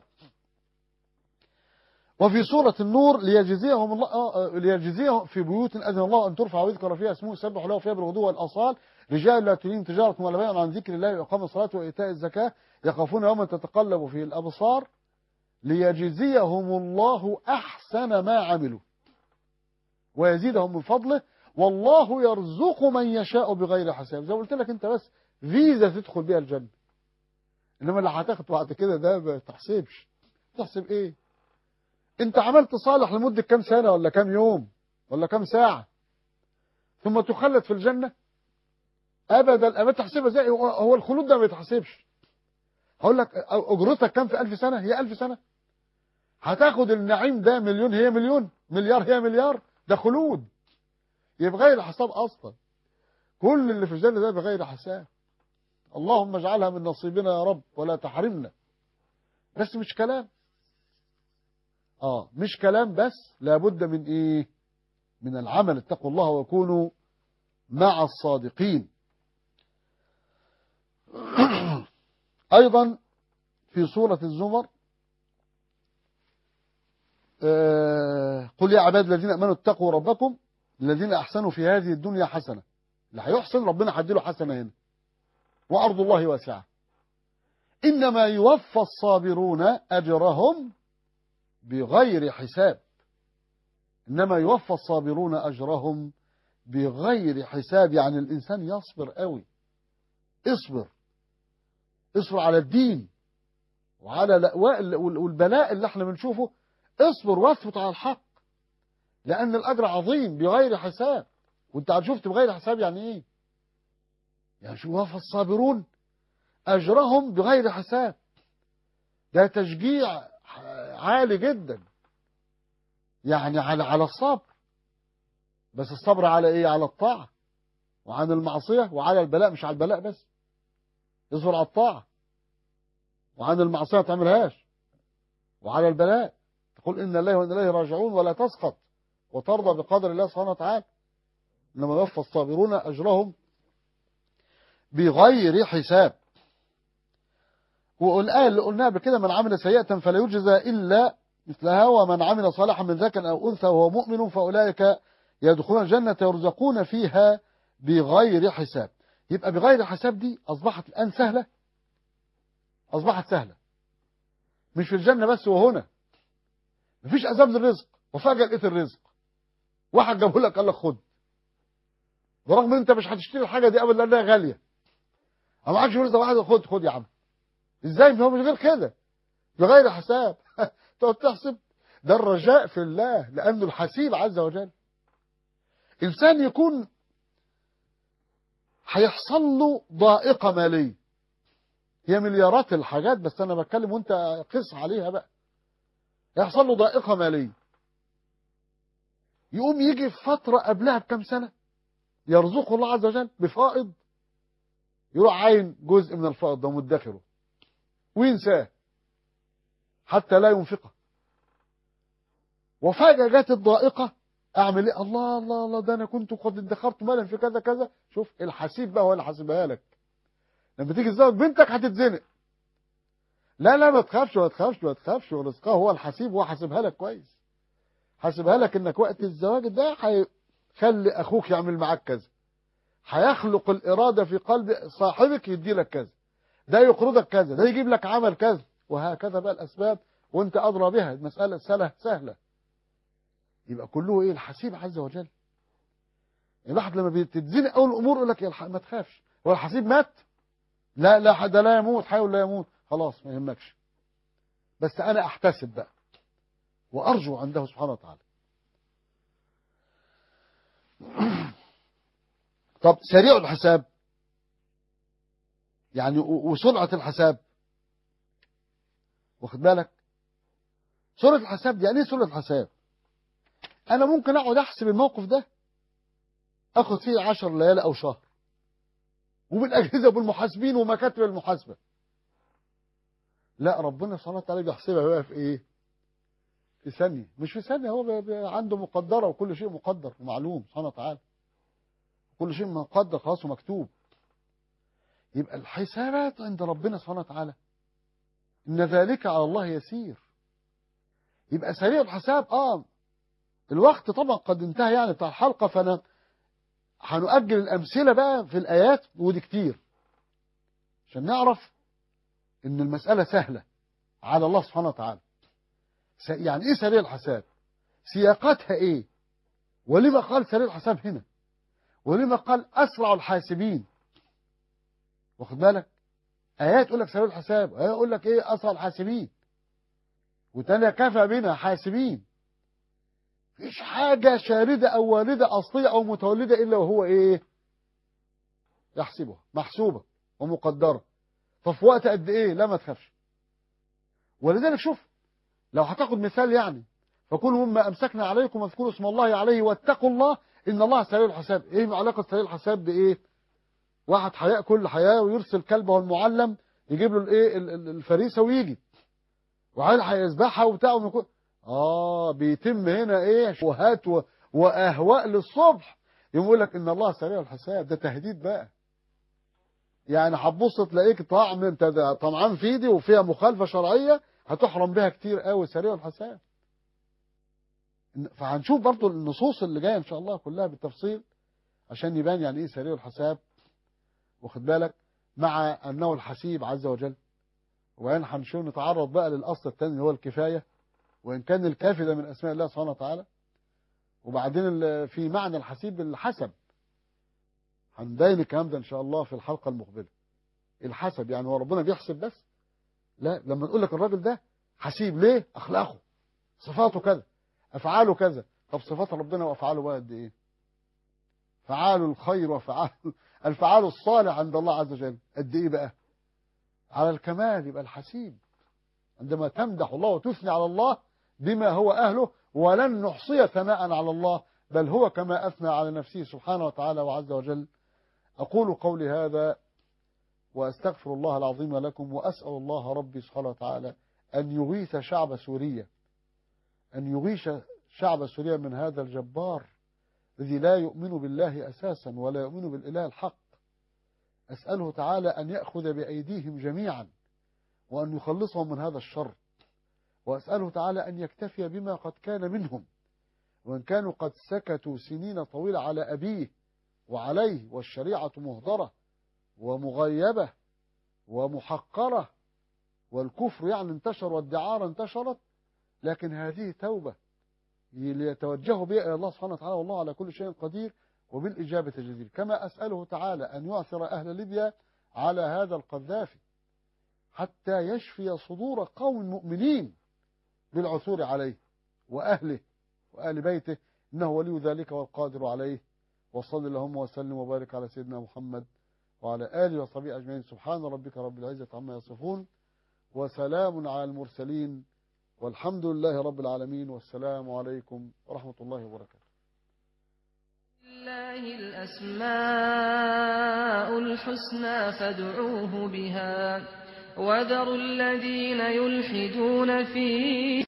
وفي سورة النور ليجزيهم الله آه، ليجزيهم في بيوت أذن الله أن ترفع ويذكر فيها اسمه يسبح له فيها بالغدو والأصال رجال لا تلين تجارة ولا بيع عن ذكر الله وإقام الصلاة وإيتاء الزكاة يخافون يوما تتقلب فيه الأبصار ليجزيهم الله أحسن ما عملوا ويزيدهم من فضله والله يرزق من يشاء بغير حساب زي ما قلت لك انت بس فيزا تدخل بيها الجنة انما اللي هتاخد بعد كده ده ما تحسبش تحسب ايه انت عملت صالح لمدة كام سنة ولا كام يوم ولا كام ساعة ثم تخلد في الجنة ابدا ما تحسبها زي هو هو الخلود ده ما يتحسبش هقول لك اجرتك كام في ألف سنة هي ألف سنة هتاخد النعيم ده مليون هي مليون مليار هي مليار ده خلود يبقى بغير حساب اصلا كل اللي في الجنة ده بغير حساب اللهم اجعلها من نصيبنا يا رب ولا تحرمنا بس مش كلام اه مش كلام بس لابد من ايه من العمل اتقوا الله وكونوا مع الصادقين ايضا في سورة الزمر آه قل يا عباد الذين امنوا اتقوا ربكم الذين احسنوا في هذه الدنيا حسنه اللي هيحسن ربنا هيديله حسنه هنا وارض الله واسعه انما يوفى الصابرون اجرهم بغير حساب إنما يوفى الصابرون أجرهم بغير حساب يعني الإنسان يصبر قوي اصبر اصبر على الدين وعلى الأواء والبلاء اللي احنا بنشوفه اصبر واثبت على الحق لأن الأجر عظيم بغير حساب وانت شفت بغير حساب يعني ايه يعني شو وفى الصابرون أجرهم بغير حساب ده تشجيع عالي جدا يعني على على الصبر بس الصبر على ايه على الطاعة وعن المعصية وعلى البلاء مش على البلاء بس يصبر على الطاعة وعن المعصية ما تعملهاش وعلى البلاء تقول إن الله وإن إليه راجعون ولا تسقط وترضى بقدر الله سبحانه وتعالى إنما يوفى الصابرون أجرهم بغير حساب والآية اللي قلناها بكده من عمل سيئة فلا يجزى إلا مثلها ومن عمل صالحا من ذكر أو أنثى وهو مؤمن فأولئك يدخلون الجنة يرزقون فيها بغير حساب يبقى بغير حساب دي أصبحت الآن سهلة أصبحت سهلة مش في الجنة بس وهنا مفيش أسباب للرزق وفجأة لقيت الرزق واحد جابه لك قال لك خد برغم ان انت مش هتشتري الحاجة دي ابدا لانها غالية او معكش فلوس واحد خد خد يا عم ازاي هو مش غير كده بغير حساب تقعد تحسب ده الرجاء في الله لانه الحسيب عز وجل انسان يكون هيحصل له ضائقة مالية هي مليارات الحاجات بس انا بتكلم وانت قس عليها بقى يحصل له ضائقة مالية يقوم يجي في فترة قبلها بكم سنة يرزقه الله عز وجل بفائض يروح عين جزء من الفائض ده مدخره وينساه حتى لا ينفقه وفجأة جت الضائقة اعمل ايه الله الله الله ده انا كنت قد ادخرت مالا في كذا كذا شوف الحسيب بقى هو اللي حاسبها لك لما تيجي تزوج بنتك هتتزنق لا لا ما تخافش ما تخافش ما تخافش ورزقها هو الحسيب هو حاسبها لك كويس حاسبها لك انك وقت الزواج ده هيخلي اخوك يعمل معاك كذا هيخلق الاراده في قلب صاحبك يدي لك كذا ده يقرضك كذا ده يجيب لك عمل كذا وهكذا بقى الاسباب وانت ادرى بها المساله سهله سهله يبقى كله ايه الحسيب عز وجل الواحد لما بتتزنق اول الامور يقول لك يا الح... ما تخافش هو الحسيب مات لا لا ده لا يموت حي ولا يموت خلاص ما يهمكش بس انا احتسب بقى وارجو عنده سبحانه وتعالى طب سريع الحساب يعني وسرعة الحساب واخد بالك سرعة الحساب دي يعني ايه سرعة الحساب انا ممكن اقعد احسب الموقف ده اخد فيه عشر ليالي او شهر وبالاجهزه بالمحاسبين ومكاتب المحاسبه لا ربنا سبحانه وتعالى بيحسبها بقى في ايه في ثانيه مش في ثانيه هو عنده مقدره وكل شيء مقدر ومعلوم سبحانه وتعالى كل شيء مقدر خلاص ومكتوب يبقى الحسابات عند ربنا سبحانه وتعالى ان ذلك على الله يسير يبقى سريع الحساب اه الوقت طبعا قد انتهى يعني بتاع الحلقه فانا هنؤجل الامثله بقى في الايات ودي كتير عشان نعرف ان المساله سهله على الله سبحانه وتعالى يعني ايه سريع الحساب سياقاتها ايه ولما قال سريع الحساب هنا ولما قال اسرع الحاسبين واخد بالك ايات تقول لك سريع الحساب ايات يقول لك ايه اسرع الحاسبين وتانية كفى بنا حاسبين مفيش حاجة شاردة أو واردة أصلية أو متولدة إلا وهو إيه يحسبها محسوبة ومقدرة ففي وقت قد إيه لا ما تخافش ولذلك شوف لو هتاخد مثال يعني فكلوا مما أمسكنا عليكم واذكروا اسم الله عليه واتقوا الله إن الله سريع الحساب إيه علاقة سريع الحساب بإيه واحد هياكل حياة ويرسل كلبه المعلم يجيب له الايه الفريسه ويجي وعيل هيذبحها وبتاع ومكو... اه بيتم هنا ايه شبهات و... واهواء للصبح يقول لك ان الله سريع الحساب ده تهديد بقى يعني هتبص تلاقيك طعم انت طمعان في دي وفيها مخالفه شرعيه هتحرم بها كتير قوي سريع الحساب فهنشوف برضو النصوص اللي جايه ان شاء الله كلها بالتفصيل عشان يبان يعني ايه سريع الحساب واخد بالك مع انه الحسيب عز وجل وبعدين هنشوف نتعرض بقى للاصل الثاني اللي هو الكفايه وان كان الكافي ده من اسماء الله سبحانه وتعالى وبعدين ال- في معنى الحسيب الحسب هنبين الكلام ده ان شاء الله في الحلقه المقبله الحسب يعني هو ربنا بيحسب بس لا لما نقول لك الراجل ده حسيب ليه اخلاقه صفاته كذا افعاله كذا طب صفات ربنا وافعاله بقى قد ايه فعال الخير وفعال الفعال الصالح عند الله عز وجل قد ايه بقى على الكمال يبقى الحسيب عندما تمدح الله وتثني على الله بما هو اهله ولن نحصي ثناء على الله بل هو كما اثنى على نفسه سبحانه وتعالى وعز وجل اقول قولي هذا واستغفر الله العظيم لكم واسال الله ربي سبحانه وتعالى ان يغيث شعب سوريا ان يغيث شعب سوريا من هذا الجبار الذي لا يؤمن بالله اساسا ولا يؤمن بالاله الحق اساله تعالى ان ياخذ بايديهم جميعا وان يخلصهم من هذا الشر واساله تعالى ان يكتفي بما قد كان منهم وان كانوا قد سكتوا سنين طويله على ابيه وعليه والشريعه مهدره ومغيبه ومحقره والكفر يعني انتشر والدعاره انتشرت لكن هذه توبه ليتوجهوا بها الى الله سبحانه وتعالى والله على كل شيء قدير وبالاجابه جدير كما اساله تعالى ان يعثر اهل ليبيا على هذا القذافي حتى يشفي صدور قوم مؤمنين بالعثور عليه واهله واهل بيته انه ولي ذلك والقادر عليه وصل اللهم وسلم وبارك على سيدنا محمد وعلى اله وصحبه اجمعين سبحان ربك رب العزه عما يصفون وسلام على المرسلين والحمد لله رب العالمين والسلام عليكم ورحمه الله وبركاته لله الأسماء الحسنى فادعوه بها وذروا الذين يلحدون في